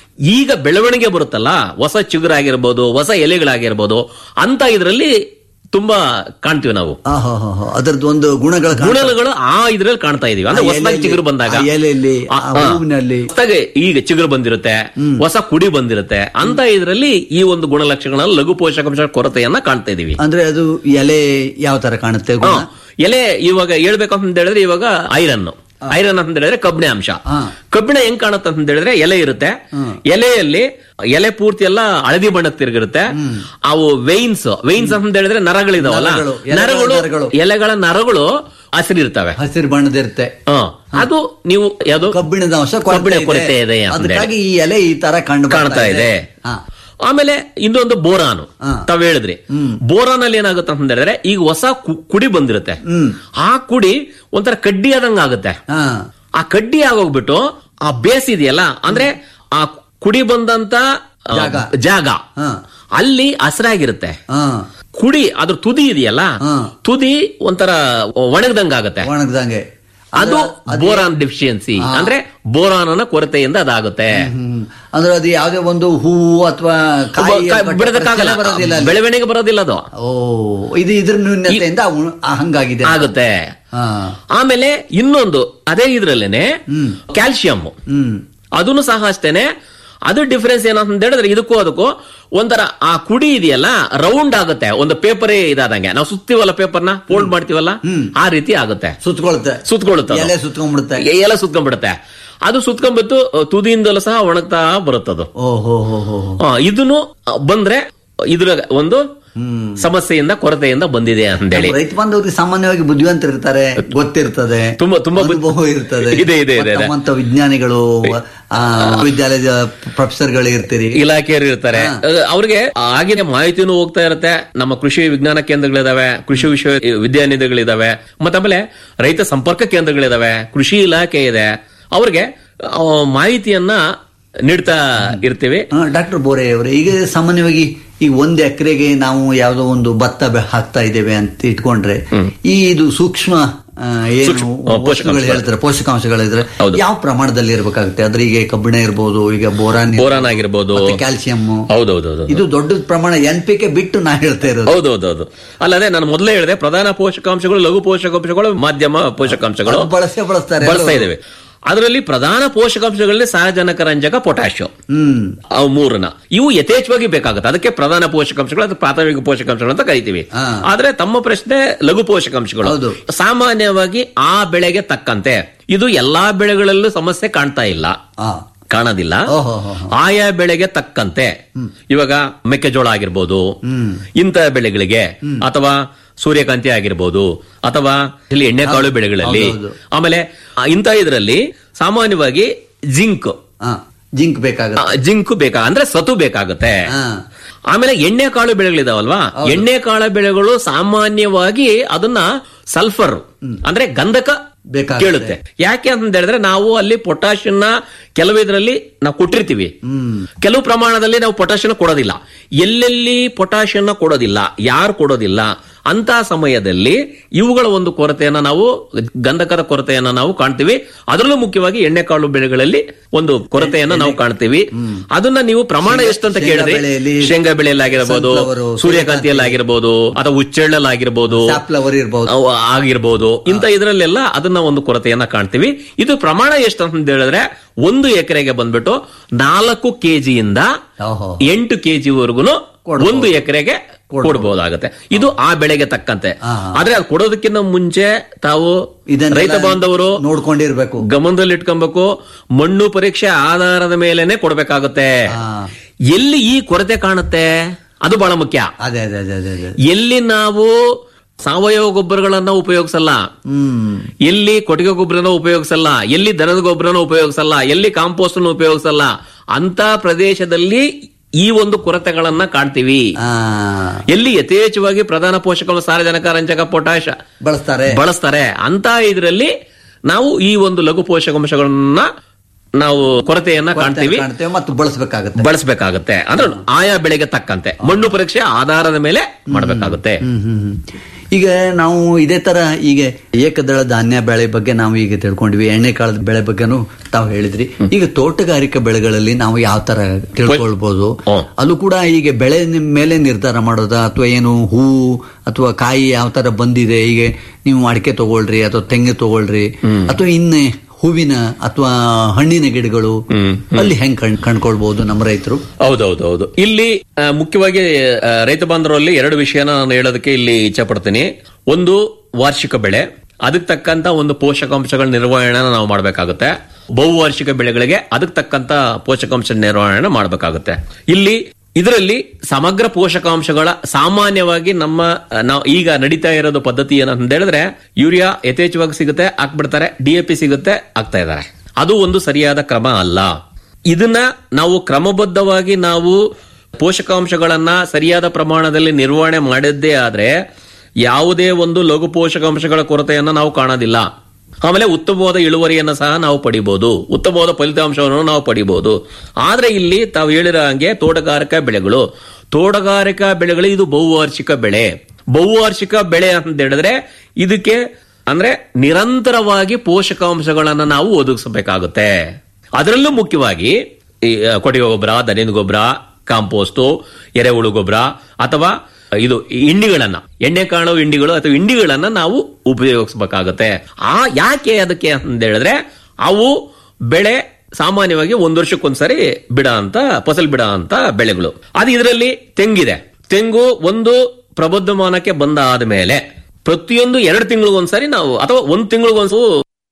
ಈಗ ಬೆಳವಣಿಗೆ ಬರುತ್ತಲ್ಲ ಹೊಸ ಚಿಗುರಾಗಿರ್ಬೋದು ಹೊಸ ಎಲೆಗಳಾಗಿರ್ಬೋದು ಅಂತ ಇದರಲ್ಲಿ ತುಂಬಾ ಕಾಣ್ತೀವಿ ನಾವು ಆಹಾಹಾಹಾ. ಅದರದ್ದು ಒಂದು ಗುಣಗಳ ಕಾಣ್ತಾ- ಗುಣಗಳು ಆ ಇದ್ರಲ್ಲಿ ಕಾಣ್ತಾ ಇದೀವಿ ಅಂದ್ರೆ ಆ ಹೊಸದಾಗಿ ಎಲೆಯಲ್ಲಿ, ಚಿಗುರು ಬಂದಾಗ ಆ ಎಲೆಯಲ್ಲಿ, ಆ, ಆ ಆ. ಹೂವಿನಲ್ಲಿ. ಹೊಸ್ದಾಗಿ ಈಗ ಚಿಗುರು ಬಂದಿರುತ್ತೆ ಹೊಸ ಕುಡಿ ಬಂದಿರುತ್ತೆ ಅಂತ ಇದ್ರಲ್ಲಿ ಈ ಒಂದು ಗುಣಲಕ್ಷಣ ಲಘು ಪೋಷಕಾಂಶ ಕೊರತೆಯನ್ನ ಕಾಣ್ತಾ ಇದೀವಿ ಅಂದ್ರೆ ಅದು ಎಲೆ ಯಾವ ತರ ಕಾಣುತ್ತೆ ಗುಣ? ಹಾ. ಎಲೆ ಇವಾಗ ಹೇಳ್ಬೇಕು ಅಂತ ಹೇಳಿದ್ರೆ ಇವಾಗ ಐರನ್ ಐರನ್ ಅಂತ ಹೇಳಿದ್ರೆ ಕಬ್ಬಿಣ ಅಂಶ ಹಾ. ಕಬ್ಬಿಣ ಹೆಂಗ್ ಕಾಣುತ್ತೆ ಅಂತ ಹೇಳಿದ್ರೆ ಎಲೆ ಇರುತ್ತೆ ಎಲೆಯಲ್ಲಿ ಎಲೆ ಪೂರ್ತಿ ಎಲ್ಲ ಹಳದಿ ಬಣ್ಣಕ್ಕೆ ತಿರುಗಿರುತ್ತೆ ಅವು ವೈನ್ಸ್ ವೈನ್ಸ್ ಅಂತ ಹೇಳಿದ್ರೆ ನರಗಳಿದಾವಲ್ಲ ನರಗಳು, ಎಲೆಗಳ ನರಗಳು ನರಗಳು. ಎಲೆಗಳ ನರಗಳು ಹಸಿರಿರ್ತವೆ ಹಸಿರು ಬಣ್ಣದಿರುತ್ತೆ ಹ. ಅದು ನೀವು ಯಾವುದು ಕಬ್ಬಿಣದ ಅಂಶ ಕಬ್ಬಿಣ ಕೊರತೆ ಇದೆ ಅಂತ ಅದಕ್ಕಾಗಿ ಈ ಎಲೆ ಈ ತರ ಕಂಡು ಬರ್ತಾ ಕಾಣ್ತಾ ಇದೆ ಹಾ. ಆಮೇಲೆ ಇನ್ನೊಂದು ಬೋರಾನು ಹಾ. ತಾವ್ ಹೇಳಿದ್ರಿ ಬೋರಾನ್ ಅಲ್ಲಿ ಏನಾಗುತ್ತೆ ಅಂತ ಹೇಳಿದ್ರೆ ಈಗ ಹೊಸ ಕು- ಕುಡಿ ಬಂದಿರುತ್ತೆ ಆ ಕುಡಿ ಒಂಥರ ಕಡ್ಡಿ ಆದಂಗ ಆಗುತ್ತೆ ಹಾ ಆ ಕಡ್ಡಿ ಆಗೋಗ್ಬಿಟ್ಟು ಆ ಬೇಸ್ ಇದೆಯಲ್ಲ ಅಂದ್ರೆ ಆ ಕುಡಿ ಬಂದಂತ ಆ, ಜಾಗ. ಜಾಗ ಹಾ. ಅಲ್ಲಿ ಹಸಿರಾಗಿರುತ್ತೆ ಹಾ ಕುಡಿ ಅದ್ರ ತುದಿ ಇದೆಯಲ್ಲ ಹಾ. ತುದಿ ಒಂಥರ ಒಣಗ್ದಂಗ ಆಗುತ್ತೆ ಒಣಗ್ದಂಗೆ ಅದು ಅದೇ- ಬೋರಾನ್ ಡಿಫಿಷಿಯನ್ಸಿ ಅಂದ್ರೆ ಬೋರಾನನ ಕೊರತೆಯಿಂದ ಅದಾಗುತ್ತೆ ಹ್ಮ್. ಅಂದ್ರೆ ಅದು ಯಾವುದೇ ಒಂದು ಹೂವು ಅಥವಾ ಕಾಯಿ ಕಾಯಿ ಬಿಡೋದಕ್ಕಾಗಲ್ಲ ಬರೋದಿಲ್ಲ ಅಲ್ಲಿ. ಬೆಳವಣಿಗೆ ಬರೋದಿಲ್ಲ ಅದು ಓ ಇದು ಇದ್ರ ನ್ಯೂನ್ಯತೆಯಿಂದ ಅವು- ಆ, ಹಂಗಾಗಿದೆ ಆಗುತ್ತೆ ಹಾ ಆಮೇಲೆ ಇನ್ನೊಂದು ಅದೇ ಇದ್ರಲ್ಲೇನೆ ಕ್ಯಾಲ್ಸಿಯಂ ಹ್ಮ್ ಅದನ್ನು ಸಹ ಅಷ್ಟೇನೆ ಅದು ಡಿಫರೆನ್ಸ್ ಏನಂತ ಹೇಳಿದ್ರೆ ಇದಕ್ಕೂ ಅದಕ್ಕೂ ಒಂಥರ ಆ ಕುಡಿ ಇದೆಯಲ್ಲ ರೌಂಡ್ ಆಗುತ್ತೆ ಒಂದು ಪೇಪರೇ ಇದಾದಂಗೆ ನಾವು ಸುತ್ತೀವಲ್ಲ ಪೇಪರ್ನ ಫೋಲ್ಡ್ ಮಾಡ್ತೀವಲ್ಲ ಆ ರೀತಿ ಆಗುತ್ತೆ ಸುತ್ಕೊಳುತ್ತೆ ಸುತ್ಕೊಳ್ಳುತ್ತೆ ಅದು. ಎಲೆ ಸುತ್ಕೊಂಡ್ಬಿಡುತ್ತೆ ಎ- ಎಲೆ ಸುತ್ಕೊಂಡ್ಬಿಡುತ್ತೆ ಅದು ಸುತ್ಕೊಂಡ್ಬಿಟ್ಟು ಅ, ತುದಿಯಿಂದಲೂ ಸಹ ಒಣಗ್ತಾ ಬರುತ್ತದು ಓ ಹೋ ಹೋ ಹೋ ಹೋ. ಆ, ಇದನ್ನು ಅ, ಬಂದ್ರೆ ಇದ್ರ ಒಂದು ಸಮಸ್ಯೆಯಿಂದ ಕೊರತೆಯಿಂದ ಬಂದಿದೆ ಅಂತೇಳಿ ರೈತ ಬಾಂಧವರಿಗೆ ಸಾಮಾನ್ಯವಾಗಿ ಬುದ್ಧಿವಂತರು ಇರ್ತಾರೆ ಗೊತ್ತಿರ್ತದೆ ತುಂಬಾ- ತುಂಬಾ ಬುದ್ಧಿ- ಅನುಭವ ಇರ್ತದೆ ಇದೆ, ಇದೆ, ಇದೆ, ಇದೆ. ತಮ್ಮಂತ ವಿಜ್ಞಾನಿಗಳು ಆ, ವಿದ್ಯಾಲಯದ ಪ್ರೊಫೆಸರ್ಗಳು ಇರ್ತೀರಿ ಇಲಾಖೆಯವರು ಇರ್ತಾರೆ ಅಹ್, ಅವ್ರಿಗೆ ಆಗಿನ ಮಾಹಿತಿನೂ ಹೋಗ್ತಾ ಇರುತ್ತೆ ನಮ್ಮ ಕೃಷಿ ವಿಜ್ಞಾನ ಕೇಂದ್ರಗಳಿದಾವೆ ಕೃಷಿ ವಿಶ್ವ ವಿದ್ಯಾನಿಧಿಗಳಿದಾವೆ ಮತ್ತೆ ಆಮೇಲೆ ರೈತ ಸಂಪರ್ಕ ಕೇಂದ್ರಗಳಿದಾವೆ ಕೃಷಿ ಇಲಾಖೆ ಇದೆ ಅವ್ರಿಗೆ ಆ, ಮಾಹಿತಿಯನ್ನ ನೀಡ್ತಾ ಇರ್ತೀವಿ ಡಾಕ್ಟರ್ ಬೋರೆ ಅವರೇ ಈಗ ಸಾಮಾನ್ಯವಾಗಿ ಈಗ ಒಂದ್ ಎಕರೆಗೆ ನಾವು ಯಾವ್ದೋ ಒಂದು ಭತ್ತ ಬೆ- ಹಾಕ್ತಾ ಇದ್ದೇವೆ ಅಂತ ಇಟ್ಕೊಂಡ್ರೆ ಈ ಇದು ಸೂಕ್ಷ್ಮ ಆ, ಏನು ಸೂಕ್ಷ್ಮ, ಆ, ವಸ್ತುಗಳು ಪೋಷಕಾಂಶಗಳು. ಹೇಳ್ತಾರೆ ಪೋಷಕಾಂಶಗಳಿದ್ರೆ ಹೌದು. ಯಾವ ಪ್ರಮಾಣದಲ್ಲಿ ಇರಬೇಕಾಗುತ್ತೆ ಅದ್ರ ಈಗ ಕಬ್ಬಿಣ ಇರ್ಬೋದು ಈಗ ಬೋರಾನ್ ಬೋರಾನ್ ಆಗಿರ್ಬೋದು. ಕ್ಯಾಲ್ಸಿಯಂ ಹೌದೌದೌದು ಇದು ದೊಡ್ಡ ಪ್ರಮಾಣ ಎನ್ ಪಿ ಕೆ ಬಿಟ್ಟು ನಾ ಹೇಳ್ತಾ ಇರೋದು ಹೌದೌದೌದು ಅಲ್ಲದೆ ನಾನು ಮೊದಲೇ ಹೇಳಿದೆ ಪ್ರಧಾನ ಪೋಷಕಾಂಶಗಳು ಲಘು ಪೋಷಕಾಂಶಗಳು ಮಾಧ್ಯಮ ಪೋಷಕಾಂಶಗಳು ಅದು ಬಳಸೇ ಬಳಸ್ತಾರೆ ಬಳಸ್ತಾ ಎಲ್ಲರೂ. ಇದ್ದೇವೆ ಅದರಲ್ಲಿ ಪ್ರಧಾನ ಪೋಷಕಾಂಶಗಳಲ್ಲಿ ಸಾರಜನಕ ರಂಜಕ ಪೊಟ್ಯಾಶಿಯಂ ಹ್ಮ್ ಅವು ಮೂರನ್ನ ಇವು ಯಥೇಚ್ಛವಾಗಿ ಬೇಕಾಗುತ್ತೆ ಅದಕ್ಕೆ ಪ್ರಧಾನ ಪೋಷಕಾಂಶಗಳು ಅಥವಾ ಪ್ರಾಥಮಿಕ ಪೋಷಕಾಂಶಗಳು ಅಂತ ಕರಿತೀವಿ ಹಾ. ಆದ್ರೆ ತಮ್ಮ ಪ್ರಶ್ನೆ ಲಘು ಪೋಷಕಾಂಶಗಳು ಹೌದು. ಸಾಮಾನ್ಯವಾಗಿ ಆ ಬೆಳೆಗೆ ತಕ್ಕಂತೆ ಇದು ಎಲ್ಲಾ ಬೆಳೆಗಳಲ್ಲೂ ಸಮಸ್ಯೆ ಕಾಣ್ತಾ ಇಲ್ಲ ಆ ಕಾಣೋದಿಲ್ಲ ಓಹೋ, ಹೋ, ಹೋ. ಆಯಾ ಬೆಳೆಗೆ ತಕ್ಕಂತೆ ಇವಾಗ ಮೆಕ್ಕೆಜೋಳ ಆಗಿರ್ಬೋದು ಇಂಥ ಬೆಳೆಗಳಿಗೆ ಅಥವಾ ಸೂರ್ಯಕಾಂತಿ ಆಗಿರ್ಬೋದು ಅಥವಾ ಇಲ್ಲಿ ಎಣ್ಣೆಕಾಳು ಬೆಳೆಗಳಲ್ಲಿ ಹೌದು, ಹೌದು. ಆಮೇಲೆ ಆ, ಇಂಥ ಇದರಲ್ಲಿ ಸಾಮಾನ್ಯವಾಗಿ ಜಿಂಕ್ ಆ, ಜಿಂಕ್ ಬೇಕಾಗುತ್ತೆ ಜಿಂಕ್ ಬೇಕಾ ಅಂದ್ರೆ ಸತು ಬೇಕಾಗುತ್ತೆ ಹಾ. ಆಮೇಲೆ ಎಣ್ಣೆ ಕಾಳು ಬೆಳೆಗಳಿದಾವಲ್ವಾ ಎಣ್ಣೆ ಕಾಳು ಬೆಳೆಗಳು ಸಾಮಾನ್ಯವಾಗಿ ಅದನ್ನ ಸಲ್ಫರ್ ಅಂದ್ರೆ ಗಂಧಕ ಬೇಕಾಗುತ್ತೆ. ಕೇಳುತ್ತೆ ಯಾಕೆ ಅಂತ ಹೇಳಿದ್ರೆ ನಾವು ಅಲ್ಲಿ ಪೊಟ್ಯಾಷಿಯನ್ನ ಕೆಲವು ಇದರಲ್ಲಿ ನಾವು ಕೊಟ್ಟಿರ್ತೀವಿ ಕೆಲವು ಪ್ರಮಾಣದಲ್ಲಿ ನಾವು ಪೊಟ್ಯಾಷಿಯನ್ ಕೊಡೋದಿಲ್ಲ ಎಲ್ಲೆಲ್ಲಿ ಪೊಟ್ಯಾಷಿಯನ್ನ ಕೊಡೋದಿಲ್ಲ ಯಾರು ಕೊಡೋದಿಲ್ಲ ಅಂತ ಸಮಯದಲ್ಲಿ ಇವುಗಳ ಒಂದು ಕೊರತೆಯನ್ನ ನಾವು ಗಂಧಕದ ಕೊರತೆಯನ್ನ ನಾವು ಕಾಣ್ತೀವಿ ಅದರಲ್ಲೂ ಮುಖ್ಯವಾಗಿ ಎಣ್ಣೆಕಾಳು ಬೆಳೆಗಳಲ್ಲಿ ಒಂದು ಕೊರತೆಯನ್ನ ನಾವು ಕಾಣ್ತೀವಿ ಅದನ್ನ ನೀವು ಪ್ರಮಾಣ ಶೇಂಗಾ- ಎಷ್ಟು ಅಂತ ಶೇಂಗಾ ಕೇಳಿದ್ರೆ ಬೆಳೆಯಲ್ಲಿ ಶೇಂಗಾ ಬೆಳೆಯಲ್ಲಿ ಆಗಿರ್ಬೋದು sunflower, ಸೂರ್ಯಕಾಂತಿಯಲ್ಲಿ ಆಗಿರ್ಬೋದು ಅಥವಾ ಹುಚ್ಚೆಳ್ಳಲ್ಲಿ ಆಗಿರ್ಬೋದು ಸಾಪ್ಲವರ್ ಇರ್ಬೋದು ಅವು ಆಗಿರ್ಬೋದು ಇಂತ ಇದರಲ್ಲೆಲ್ಲ ಅದನ್ನ ಒಂದು ಕೊರತೆಯನ್ನ ಕಾಣ್ತೀವಿ ಇದು ಪ್ರಮಾಣ ಎಷ್ಟು ಅಂತ ಹೇಳಿದ್ರೆ ಒಂದು ಎಕರೆಗೆ ಬಂದ್ಬಿಟ್ಟು ನಾಲ್ಕು ಕೆಜಿಯಿಂದ ಓಹೋ. ಎಂಟು ಕೆಜಿ ವರೆಗೂ ಕೊಡ್ಬೋದು. ಒಂದು ಎಕರೆಗೆ ಕೊಡಬಹುದಾಗತ್ತೆ ಇದು ಆ ಬೆಳೆಗೆ ತಕ್ಕಂತೆ ಹಾ. ಆದ್ರೆ ಅದು ಕೊಡೋದಕ್ಕಿಂತ ಮುಂಚೆ ತಾವು ಇದನ್ನೆಲ್ಲ ರೈತ ಬಾಂಧವರು ನೋಡ್ಕೊಂಡಿರ್ಬೇಕು ಗಮನದಲ್ಲಿ ಇಟ್ಕೊಬೇಕು ಮಣ್ಣು ಪರೀಕ್ಷೆ ಆಧಾರದ ಮೇಲೆನೆ ಕೊಡ್ಬೇಕಾಗುತ್ತೆ ಹಾ. ಎಲ್ಲಿ ಈ ಕೊರತೆ ಕಾಣುತ್ತೆ ಅದು ಬಹಳ ಮುಖ್ಯ ಅದೇ ಅದೇ ಅದೇ ಅದೇ ಅದೇ ಎಲ್ಲಿ ನಾವು ಸಾವಯವ ಗೊಬ್ಬರಗಳನ್ನ ಉಪಯೋಗಿಸಲ್ಲ ಹ್ಮ್ ಎಲ್ಲಿ ಕೊಟ್ಟಿಗೆ ಗೊಬ್ಬರನ ಉಪಯೋಗಿಸಲ್ಲ ಎಲ್ಲಿ ದನದ ಗೊಬ್ಬರನ ಉಪಯೋಗಿಸಲ್ಲ ಎಲ್ಲಿ ಕಾಂಪೋಸ್ಟ್ ಉಪಯೋಗಿಸಲ್ಲ ಅಂತ ಪ್ರದೇಶದಲ್ಲಿ ಈ ಒಂದು ಕೊರತೆಗಳನ್ನ ಕಾಣ್ತೀವಿ ಆ, ಎಲ್ಲಿ ಯಥೇಚ್ಛವಾಗಿ ಪ್ರಧಾನ ಪೋಷಕ ಸಾರಜನಕ ರಂಜಕ ಪೊಟ್ಯಾಶ ಬಳಸ್ತಾರೆ ಬಳಸ್ತಾರೆ ಅಂತ ಇದರಲ್ಲಿ ನಾವು ಈ ಒಂದು ಲಘು ಪೋಷಕಾಂಶಗಳನ್ನ ನಾವು ಕೊರತೆಯನ್ನ ಕಾಣ್ತೀವಿ ಕಾಣ್ತೇವೆ ಮತ್ತು ಬಳಸಬೇಕಾಗತ್ತೆ ಬಳಸಬೇಕಾಗುತ್ತೆ ಅಂದ್ರೆ ಆಯಾ ಬೆಳೆಗೆ ತಕ್ಕಂತೆ ಮಣ್ಣು ಪರೀಕ್ಷೆ ಆಧಾರದ ಮೇಲೆ ಮಾಡಬೇಕಾಗುತ್ತೆ ಹ್ಮ್ ಹ್ಮ್ ಹ್ಮ್. ಈಗ ನಾವು ಇದೇ ತರ ಈಗ ಏಕದಳ ಧಾನ್ಯ ಬೆಳೆ ಬಗ್ಗೆ ನಾವು ಈಗ ತಿಳ್ಕೊಂಡ್ವಿ ಎಣ್ಣೆ ಕಾಳದ ಬೆಳೆ ಬಗ್ಗೆನೂ ತಾವು ಹೇಳಿದ್ರಿ ಈಗ ತೋಟಗಾರಿಕಾ ಬೆಳೆಗಳಲ್ಲಿ ನಾವು ಯಾವ ತರ ತಿಳ್ಕೊಳ್ಬಹುದು ಹ್ಮ್. ಅಲ್ಲೂ ಕೂಡ ಈಗ ಬೆಳೆ ನಿಮ್ ಮೇಲೆ ನಿರ್ಧಾರ ಮಾಡೋದಾ ಅಥವಾ ಏನು ಹೂವು ಅಥವಾ ಕಾಯಿ ಯಾವ ತರ ಬಂದಿದೆ ಈಗ ನೀವು ಅಡಿಕೆ ತಗೊಳ್ರಿ ಅಥವಾ ತೆಂಗು ತಗೊಳ್ರಿ ಅಥವಾ ಇನ್ನೇ ಹೂವಿನ ಅಥವಾ ಹಣ್ಣಿನ ಗಿಡಗಳು ಅಲ್ಲಿ ಹೆಂಗ್ ಕಣ್ ಕಂಡ್ಕೊಳ್ಬಹುದು ನಮ್ಮ ರೈತರು ಹೌದೌದೌದು ಇಲ್ಲಿ ಆ, ಮುಖ್ಯವಾಗಿ ಆ, ರೈತ ಬಾಂಧವರಲ್ಲಿ ಎರಡು ವಿಷಯನ ನಾನು ಹೇಳೋದಕ್ಕೆ ಇಲ್ಲಿ ಇಚ್ಛೆ ಪಡ್ತೀನಿ ಒಂದು ವಾರ್ಷಿಕ ಬೆಳೆ ಅದಕ್ಕೆ ತಕ್ಕಂತ ಒಂದು ಪೋಷಕಾಂಶಗಳ ನಿರ್ವಹಣೆ ನಾವು ಮಾಡಬೇಕಾಗುತ್ತೆ ಬಹುವಾರ್ಷಿಕ ಬೆಳೆಗಳಿಗೆ ಅದಕ್ಕೆ ತಕ್ಕಂತ ಪೋಷಕಾಂಶ ನಿರ್ವಹಣೆ ಮಾಡಬೇಕಾಗುತ್ತೆ ಇಲ್ಲಿ ಇದರಲ್ಲಿ ಸಮಗ್ರ ಪೋಷಕಾಂಶಗಳ ಸಾಮಾನ್ಯವಾಗಿ ನಮ್ಮ ಆ, ನಾವು ಈಗ ನಡೀತಾ ಇರೋದು ಪದ್ಧತಿ ಏನಂತ ಹೇಳಿದ್ರೆ ಯೂರಿಯಾ ಯಥೇಚ್ಛವಾಗಿ ಸಿಗುತ್ತೆ ಹಾಕ್ಬಿಡ್ತಾರೆ ಡಿಎಪಿ ಸಿಗುತ್ತೆ ಹಾಕ್ತಾ ಇದ್ದಾರೆ ಅದು ಒಂದು ಸರಿಯಾದ ಕ್ರಮ ಅಲ್ಲ ಇದನ್ನ ನಾವು ಕ್ರಮಬದ್ಧವಾಗಿ ನಾವು ಪೋಷಕಾಂಶಗಳನ್ನ ಸರಿಯಾದ ಪ್ರಮಾಣದಲ್ಲಿ ನಿರ್ವಹಣೆ ಮಾಡಿದ್ದೇ ಆದ್ರೆ ಯಾವುದೇ ಒಂದು ಲಘು ಪೋಷಕಾಂಶಗಳ ಕೊರತೆಯನ್ನ ನಾವು ಕಾಣೋದಿಲ್ಲ ಆಮೇಲೆ ಉತ್ತಮವಾದ ಇಳುವರಿಯನ್ನ ಸಹ ನಾವು ಪಡಿಬಹುದು ಉತ್ತಮವಾದ ಫಲಿತಾಂಶವನ್ನು ನಾವು ಪಡಿಬಹುದು ಆದ್ರೆ ಇಲ್ಲಿ ತಾವು ಹೇಳಿರೋ ಹಂಗೆ ತೋಟಗಾರಿಕಾ ಬೆಳೆಗಳು ತೋಟಗಾರಿಕಾ ಬೆಳೆಗಳು ಇದು ಬಹುವಾರ್ಷಿಕ ಬೆಳೆ ಬಹುವಾರ್ಷಿಕ ಬೆಳೆ ಅಂತ ಹೇಳಿದ್ರೆ ಇದಕ್ಕೆ ಅಂದ್ರೆ ನಿರಂತರವಾಗಿ ಪೋಷಕಾಂಶಗಳನ್ನ ನಾವು ಒದಗಿಸಬೇಕಾಗುತ್ತೆ ಅದರಲ್ಲೂ ಮುಖ್ಯವಾಗಿ ಈ ಆ, ಕೊಟ್ಟಿಗೆ ಗೊಬ್ಬರ ದನಿನ ಗೊಬ್ಬರ ಕಾಂಪೋಸ್ಟು ಎರೆಹುಳು ಗೊಬ್ಬರ ಅಥವಾ ಇದು ಹಿಂಡಿಗಳನ್ನ ಎಣ್ಣೆ ಕಾಣೋ ಹಿಂಡಿಗಳು ಅಥವಾ ಹಿಂಡಿಗಳನ್ನ ನಾವು ಉಪಯೋಗಿಸಬೇಕಾಗುತ್ತೆ ಆ ಯಾಕೆ ಅದಕ್ಕೆ ಅಂತ ಹೇಳಿದ್ರೆ ಅವು ಬೆಳೆ ಸಾಮಾನ್ಯವಾಗಿ ಒಂದ್ ವರ್ಷಕ್ಕೊಂದ್ಸರಿ ಬಿಡ ಅಂತ ಫಸಲ್ ಬಿಡ ಅಂತ ಬೆಳೆಗಳು ಅದು ಇದರಲ್ಲಿ ತೆಂಗಿದೆ ತೆಂಗು ಒಂದು ಪ್ರಬುದ್ಧಮಾನಕ್ಕೆ ಬಂದ ಆದ್ಮೇಲೆ ಪ್ರತಿಯೊಂದು ಎರಡು ತಿಂಗಳಿಗೊಂದ್ಸರಿ ನಾವು ಅಥವಾ ಒಂದ್ ತಿಂಗಳಿಗೊಂದ್ಸು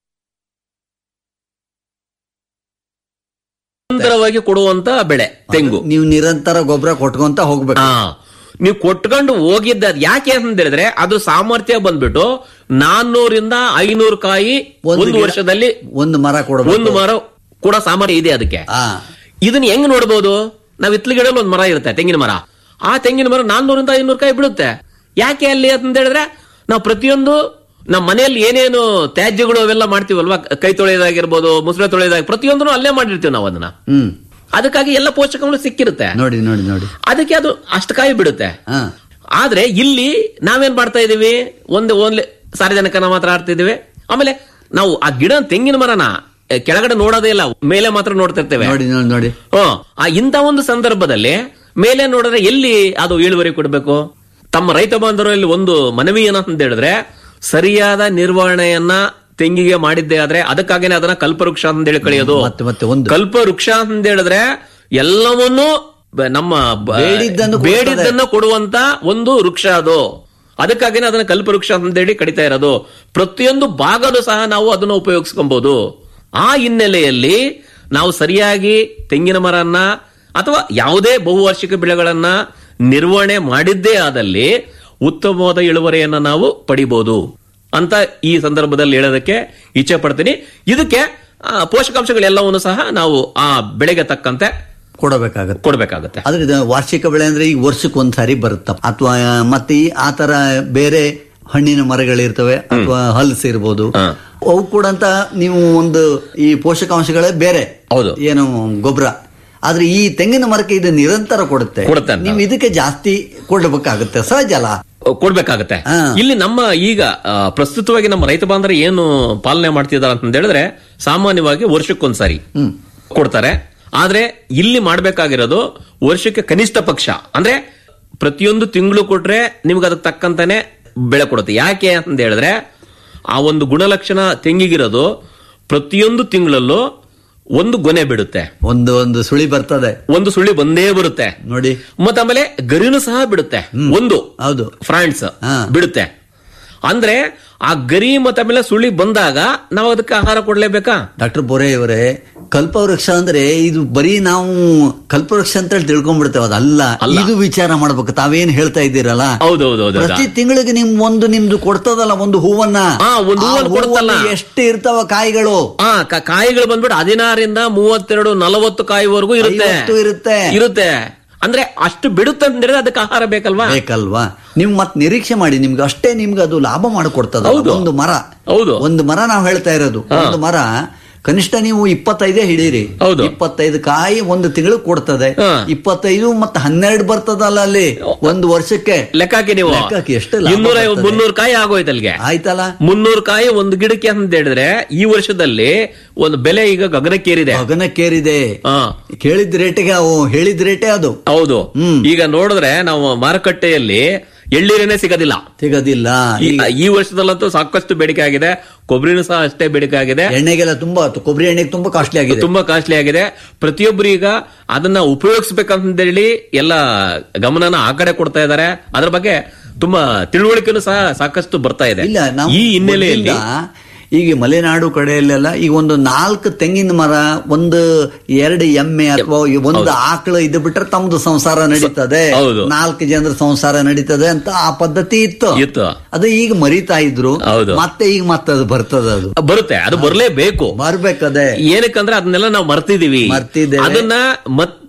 ನಿರಂತರವಾಗಿ ಕೊಡುವಂತ ಬೆಳೆ ತೆಂಗು ನೀವು ನಿರಂತರ ಗೊಬ್ಬರ ಕೊಟ್ಕೊಂತ ಹೋಗ್ಬೇಕು ಹಾ ನೀವು ಕೊಟ್ಕೊಂಡು ಹೋಗಿದ್ದ ಅದ್ ಯಾಕೆ ಅಂತ ಹೇಳಿದ್ರೆ ಅದು ಸಾಮರ್ಥ್ಯ ಬಂದ್ಬಿಟ್ಟು ನಾನ್ನೂರಿಂದ ಐನೂರು ಕಾಯಿ ಒಂದು ಒಂದು ಗಿಡ- ವರ್ಷದಲ್ಲಿ ಒಂದು ಮರ ಕೊಡಬೇಕು ಒಂದು ಮರ ಕೂಡ ಸಾಮರ್ಥ್ಯ ಇದೆ ಅದಕ್ಕೆ ಆ ಇದನ್ನ ಹೆಂಗ್ ನೋಡ್ಬೋದು ನಾವ್ ಇತ್ಲ ಗಿಡದಲ್ಲಿ ಒಂದು ಮರ ಇರುತ್ತೆ ತೆಂಗಿನ ಮರ ಆ ತೆಂಗಿನ ಮರ ನಾನ್ನೂರಿಂದ ಐನೂರು ಕಾಯಿ ಬಿಡುತ್ತೆ ಯಾಕೆ ಅಲ್ಲಿ ಅಂತ ಹೇಳಿದ್ರೆ ನಾವು ಪ್ರತಿಯೊಂದು ನಮ್ಮ ಮನೆಯಲ್ಲಿ ಏನೇನು ತ್ಯಾಜ್ಯಗಳು ಅವೆಲ್ಲ ಮಾಡ್ತೀವಲ್ವಾ ಕೈ ತೊಳೆಯೋದಾಗಿರ್ಬೋದು ಮುಸುರೆ ತೊಳೆಯೋದಾಗ ಪ್ರತಿಯೊಂದನ್ನು ಅಲ್ಲೇ ಮಾಡಿರ್ತೀವಿ ನಾವು ಅದನ್ನ ಹ್ಮ್ ಅದಕ್ಕಾಗಿ ಎಲ್ಲ ಪೋಷಕಗಳು ಸಿಕ್ಕಿರುತ್ತೆ ನೋಡಿ ನೋಡಿ ನೋಡಿ ಅದಕ್ಕೆ ಅದು ಅಷ್ಟು ಕಾಯಿ ಬಿಡುತ್ತೆ ಹಾ ಆದ್ರೆ ಇಲ್ಲಿ ನಾವೇನ್ ಮಾಡ್ತಾ ಇದೀವಿ ಒಂದು ಓನ್ಲಿ ಸಾರ್ವಜನಿಕನ ಮಾತ್ರ ಆಡ್ತಿದೀವಿ ಆಮೇಲೆ ನಾವು ಆ ಗಿಡ ತೆಂಗಿನ ಮರನ ಎ, ಕೆಳಗಡೆ ನೋಡೋದೇ ಇಲ್ಲ ಮೇಲೆ ಮಾತ್ರ ನೋಡ್ತಿರ್ತೇವೆ ನೋಡಿ ನೋಡಿ ನೋಡಿ ಹ್ಮ್. ಆ ಇಂಥ ಒಂದು ಸಂದರ್ಭದಲ್ಲಿ ಮೇಲೆ ನೋಡಿದ್ರೆ ಎಲ್ಲಿ ಅದು ಇಳುವರಿ ಕೊಡಬೇಕು ತಮ್ಮ ರೈತ ಬಾಂಧವರಲ್ಲಿ ಒಂದು ಮನವಿ ಏನಂತ ಹೇಳಿದ್ರೆ ಸರಿಯಾದ ನಿರ್ವಹಣೆಯನ್ನ ತೆಂಗಿಗೆ ಮಾಡಿದ್ದೆ ಆದ್ರೆ ಅದಕ್ಕಾಗಿನೇ ಅದನ್ನ ಕಲ್ಪವೃಕ್ಷ ಅಂತ ಹೇಳಿ ಕಳೆಯೋದು ಮತ್ತೆ ಮತ್ತೆ ಒಂದು. ಕಲ್ಪವೃಕ್ಷ ಅಂತ ಹೇಳಿದ್ರೆ ಎಲ್ಲವನ್ನೂ ಬ- ನಮ್ಮ ಬ- ಬೇಡಿದ್ದನ್ನು ಕೊಡ್ತದೆ. ಬೇಡಿದ್ದನ್ನು ಕೊಡುವಂತ ಒಂದು ವೃಕ್ಷ ಅದು ಅದಕ್ಕಾಗಿನೇ ಅದನ್ನ ಕಲ್ಪವೃಕ್ಷ ಅಂತೇಳಿ ಕಡಿತಾ ಇರೋದು ಪ್ರತಿಯೊಂದು ಭಾಗನೂ ಸಹ ನಾವು ಅದನ್ನು ಉಪಯೋಗಿಸ್ಕೊಬಹುದು ಆ ಹಿನ್ನೆಲೆಯಲ್ಲಿ ನಾವು ಸರಿಯಾಗಿ ತೆಂಗಿನ ಮರನ್ನ ಅಥವಾ ಯಾವುದೇ ಬಹುವಾರ್ಷಿಕ ಬೆಳೆಗಳನ್ನ ನಿರ್ವಹಣೆ ಮಾಡಿದ್ದೇ ಆದಲ್ಲಿ ಉತ್ತಮವಾದ ಇಳುವರಿಯನ್ನ ನಾವು ಪಡಿಬಹುದು ಅಂತ ಈ ಸಂದರ್ಭದಲ್ಲಿ ಹೇಳೋದಕ್ಕೆ ಇಚ್ಛೆ ಪಡ್ತೀನಿ ಇದಕ್ಕೆ ಆ, ಪೋಷಕಾಂಶಗಳೆಲ್ಲವನ್ನು ಸಹ ನಾವು ಆ ಬೆಳೆಗೆ ತಕ್ಕಂತೆ ಕೊಡಬೇಕಾಗತ್ತೆ ಕೊಡಬೇಕಾಗತ್ತೆ ಆದ್ರೆ ಇದು ವಾರ್ಷಿಕ ಬೆಳೆ ಅಂದ್ರೆ ಈಗ ವರ್ಷಕ್ಕೆ ಒಂದ್ಸಾರಿ ಬರುತ್ತ ಅಥವಾ ಮತ್ತೆ ಈ ಆ ತರ ಬೇರೆ ಹಣ್ಣಿನ ಮರಗಳಿರ್ತವೆ ಅಥವಾ ಹಲ್ಸ್ ಇರ್ಬೋದು ಹಾ. ಅವು ಕೂಡ ಅಂತ ನೀವು ಒಂದು ಈ ಪೋಷಕಾಂಶಗಳೇ ಬೇರೆ ಹೌದು. ಏನು ಗೊಬ್ಬರ ಆದ್ರೆ ಈ ತೆಂಗಿನ ಮರಕ್ಕೆ ಇದು ನಿರಂತರ ಕೊಡುತ್ತೆ ಕೊಡುತ್ತೆ ಅಂತ. ನೀವು ಇದಕ್ಕೆ ಜಾಸ್ತಿ ಕೊಡಬೇಕಾಗುತ್ತೆ ಸಹಜ ಅಲ್ಲ ಕೊಡ್ಬೇಕಾಗತ್ತೆ ಹಾ. ಇಲ್ಲಿ ನಮ್ಮ ಈಗ ಆ, ಪ್ರಸ್ತುತವಾಗಿ ನಮ್ಮ ರೈತ ಬಾಂಧವರು ಏನು ಪಾಲನೆ ಮಾಡ್ತಿದ್ದಾರೆ ಅಂತ ಹೇಳಿದ್ರೆ ಸಾಮಾನ್ಯವಾಗಿ ವರ್ಷಕ್ಕೊಂದ್ಸರಿ ಹ್ಮ್. ಕೊಡ್ತಾರೆ ಆದ್ರೆ ಇಲ್ಲಿ ಮಾಡ್ಬೇಕಾಗಿರೋದು ವರ್ಷಕ್ಕೆ ಕನಿಷ್ಠ ಪಕ್ಷ ಅಂದ್ರೆ ಪ್ರತಿಯೊಂದು ತಿಂಗಳು ಕೊಟ್ರೆ ನಿಮ್ಗೆ ಅದಕ್ಕೆ ತಕ್ಕಂತಾನೆ ಬೆಳೆ ಕೊಡುತ್ತೆ ಯಾಕೆ ಅಂತ ಹೇಳಿದ್ರೆ ಆ ಒಂದು ಗುಣಲಕ್ಷಣ ತೆಂಗಿಗಿರೋದು ಪ್ರತಿಯೊಂದು ತಿಂಗಳಲ್ಲೂ ಒಂದು ಗೊನೆ ಬಿಡುತ್ತೆ ಒಂದು ಒಂದು ಸುಳಿ ಬರ್ತದೆ ಒಂದು ಸುಳ್ಳಿ ಬಂದೇ ಬರುತ್ತೆ ನೋಡಿ ಮತ್ತೆ ಆಮೇಲೆ ಗರಿನೂ ಸಹ ಬಿಡುತ್ತೆ ಒಂದು ಹೌದು ಫ್ರಾನ್ಸ್ ಹಾ. ಬಿಡುತ್ತೆ ಅಂದ್ರೆ ಆ ಗರಿ ಮತ್ತೆ ಆಮೇಲೆ ಸುಳಿ ಬಂದಾಗ ನಾವು ಅದಕ್ಕೆ ಆಹಾರ ಕೊಡ್ಲೇಬೇಕಾ ಡಾಕ್ಟರ್ ಬೋರೆ ಅವರೇ ಕಲ್ಪವೃಕ್ಷ ಅಂದ್ರೆ ಇದು ಬರೀ ನಾವು ಕಲ್ಪವೃಕ್ಷ ಅಂತ ಹೇಳಿ ತಿಳ್ಕೊಂಡ್ಬಿಡ್ತೇವೆ ಅದಲ್ಲ ಅಲ್ಲ. ಇದು ವಿಚಾರ ಮಾಡ್ಬೇಕು ತಾವೇನ್ ಹೇಳ್ತಾ ಇದ್ದೀರಲ್ಲ ಹೌದೌದೌದು ಪ್ರತಿ ತಿಂಗಳಿಗೆ ನಿಮ್ ಒಂದು ನಿಮ್ದು ಕೊಡ್ತದಲ್ಲ ಒಂದು ಹೂವನ್ನ ಆ, ಒಂದು ಆ ಹೂವನ್ನ ಕೊಡ್ತಲ್ಲ. ಹೂವಲ್ಲಿ ಎಷ್ಟು ಇರ್ತಾವ ಕಾಯಿಗಳು ಆ ಕ- ಕಾಯಿಗಳು ಬಂದ್ಬಿಟ್ಟು ಹದಿನಾರರಿಂದ ಮೂವತ್ತೆರಡು ನಲವತ್ತು ಕಾಯಿವರೆಗೂ ಇರುತ್ತೆ ಐವತ್ತು ಇರುತ್ತೆ. ಇರುತ್ತೆ ಅಂದ್ರೆ ಅಷ್ಟು ಬಿಡುತ್ತೆ ಅಂತ ಹೇಳಿದ್ರೆ ಅದಕ್ಕೆ ಆಹಾರ ಬೇಕಲ್ವಾ ಬೇಕಲ್ವಾ ನೀವು ಮತ್ ನಿರೀಕ್ಷೆ ಮಾಡಿ ನಿಮ್ಗೆ ಅಷ್ಟೇ ನಿಮ್ಗೆ ಅದು ಲಾಭ ಮಾಡಿಕೊಡ್ತದ ಹೌದು. ಒಂದು ಮರ ಹೌದು. ಒಂದು ಮರ ನಾವು ಹೇಳ್ತಾ ಇರೋದು ಹಾ. ಒಂದು ಮರ ಕನಿಷ್ಠ ನೀವು ಇಪ್ಪತ್ತೈದೇ ಹಿಡೀರಿ ಹೌದು. ಇಪ್ಪತ್ತೈದು ಕಾಯಿ ಒಂದು ತಿಂಗಳು ಕೊಡ್ತದೆ ಹಾ. ಇಪ್ಪತ್ತೈದು ಮತ್ತೆ ಹನ್ನೆರಡು ಬರ್ತದಲ್ಲ ಅಲ್ಲಿ ಒಂದು ವರ್ಷಕ್ಕೆ ಲೆಕ್ಕ ಹಾಕಿ ನೀವು ಲೆಕ್ಕ ಹಾಕಿ ಎಷ್ಟು ಲಾಭ ಇನ್ನೂರ ಬರ್ತದೆ? ಮುನ್ನೂರು ಕಾಯಿ ಆಗೋಯ್ತು ಅಲ್ಲಿಗೆ ಆಯ್ತಲ್ಲ ಮುನ್ನೂರು ಕಾಯಿ ಒಂದು ಗಿಡಕ್ಕೆ ಅಂತ ಹೇಳಿದ್ರೆ ಈ ವರ್ಷದಲ್ಲಿ ಒಂದು ಬೆಲೆ ಈಗ ಗಗನಕ್ಕೇರಿದೆ ಗಗನಕ್ಕೇರಿದೆ ಹಾ ಕೇಳಿದ ರೇಟಿಗೆ ಅವು ಹೇಳಿದ ರೇಟೇ ಅದು ಹೌದು ಹ್ಮ್. ಈಗ ನೋಡಿದ್ರೆ ನಾವು ಮಾರುಕಟ್ಟೆಯಲ್ಲಿ ಎಳ್ಳೀರೇನೆ ಸಿಗೋದಿಲ್ಲ ಸಿಗೋದಿಲ್ಲ ಈ- ಈಗ ಈ ವರ್ಷದಲ್ಲಂತೂ ಸಾಕಷ್ಟು ಬೇಡಿಕೆ ಆಗಿದೆ ಕೊಬ್ಬರಿನೂ ಸಹ ಅಷ್ಟೇ ಬೇಡಿಕೆ ಆಗಿದೆ ಎಣ್ಣೆಗೆಲ್ಲ ತುಂಬಾ ಕೊಬ್ಬರಿ ಎಣ್ಣೆಗೆ ತುಂಬಾ ಕಾಸ್ಟ್ಲಿ ಆಗಿದೆ ತುಂಬಾ ಕಾಸ್ಟ್ಲಿ ಆಗಿದೆ ಪ್ರತಿಯೊಬ್ಬರು ಈಗ ಅದನ್ನ ಉಪಯೋಗಿಸ್ಬೇಕಂತ ಹೇಳಿ ಎಲ್ಲ ಗಮನನ ಆ ಕಡೆ ಕೊಡ್ತಾ ಇದ್ದಾರೆ ಅದ್ರ ಬಗ್ಗೆ ತುಂಬಾ ತಿಳುವಳಿಕೆನೂ ಸಹ ಸಾಕಷ್ಟು ಬರ್ತಾ ಇದೆ ಇಲ್ಲ ನಾವು ಈ ಹಿನ್ನೆಲೆಯಲ್ಲಿ ಮೊದ್ಲಿಂದ ಈಗ ಮಲೆನಾಡು ಕಡೆಯಲ್ಲೆಲ್ಲ ಈಗ ಒಂದು ನಾಲ್ಕು ತೆಂಗಿನ ಮರ ಒಂದು ಎರಡು ಎಮ್ಮೆ ಅಥವಾ ಒಂದು ಆಕಳು ಇದು ಬಿಟ್ರೆ ತಮ್ದು ಸಂಸಾರ ನಡೀತದೆ ಹೌದು. ನಾಲ್ಕು ಜನರ ಸಂಸಾರ ನಡೀತದೆ ಅಂತ ಆ ಪದ್ಧತಿ ಇತ್ತು ಇತ್ತು. ಅದು ಈಗ ಮರಿತಾ ಇದ್ರು ಹೌದು. ಮತ್ತೆ ಈಗ ಮತ್ತೆ ಅದು ಬರ್ತದೆ ಅದು ಬರುತ್ತೆ ಅದು ಬರಲೇಬೇಕು ಬರ್ಬೇಕದೆ ಏನಕ್ಕಂದ್ರೆ ಅದನ್ನೆಲ್ಲ ನಾವು ಮರ್ತಿದೀವಿ ಮರ್ತಿದ್ದೇವೆ. ಅದನ್ನ ಮತ್ತೆ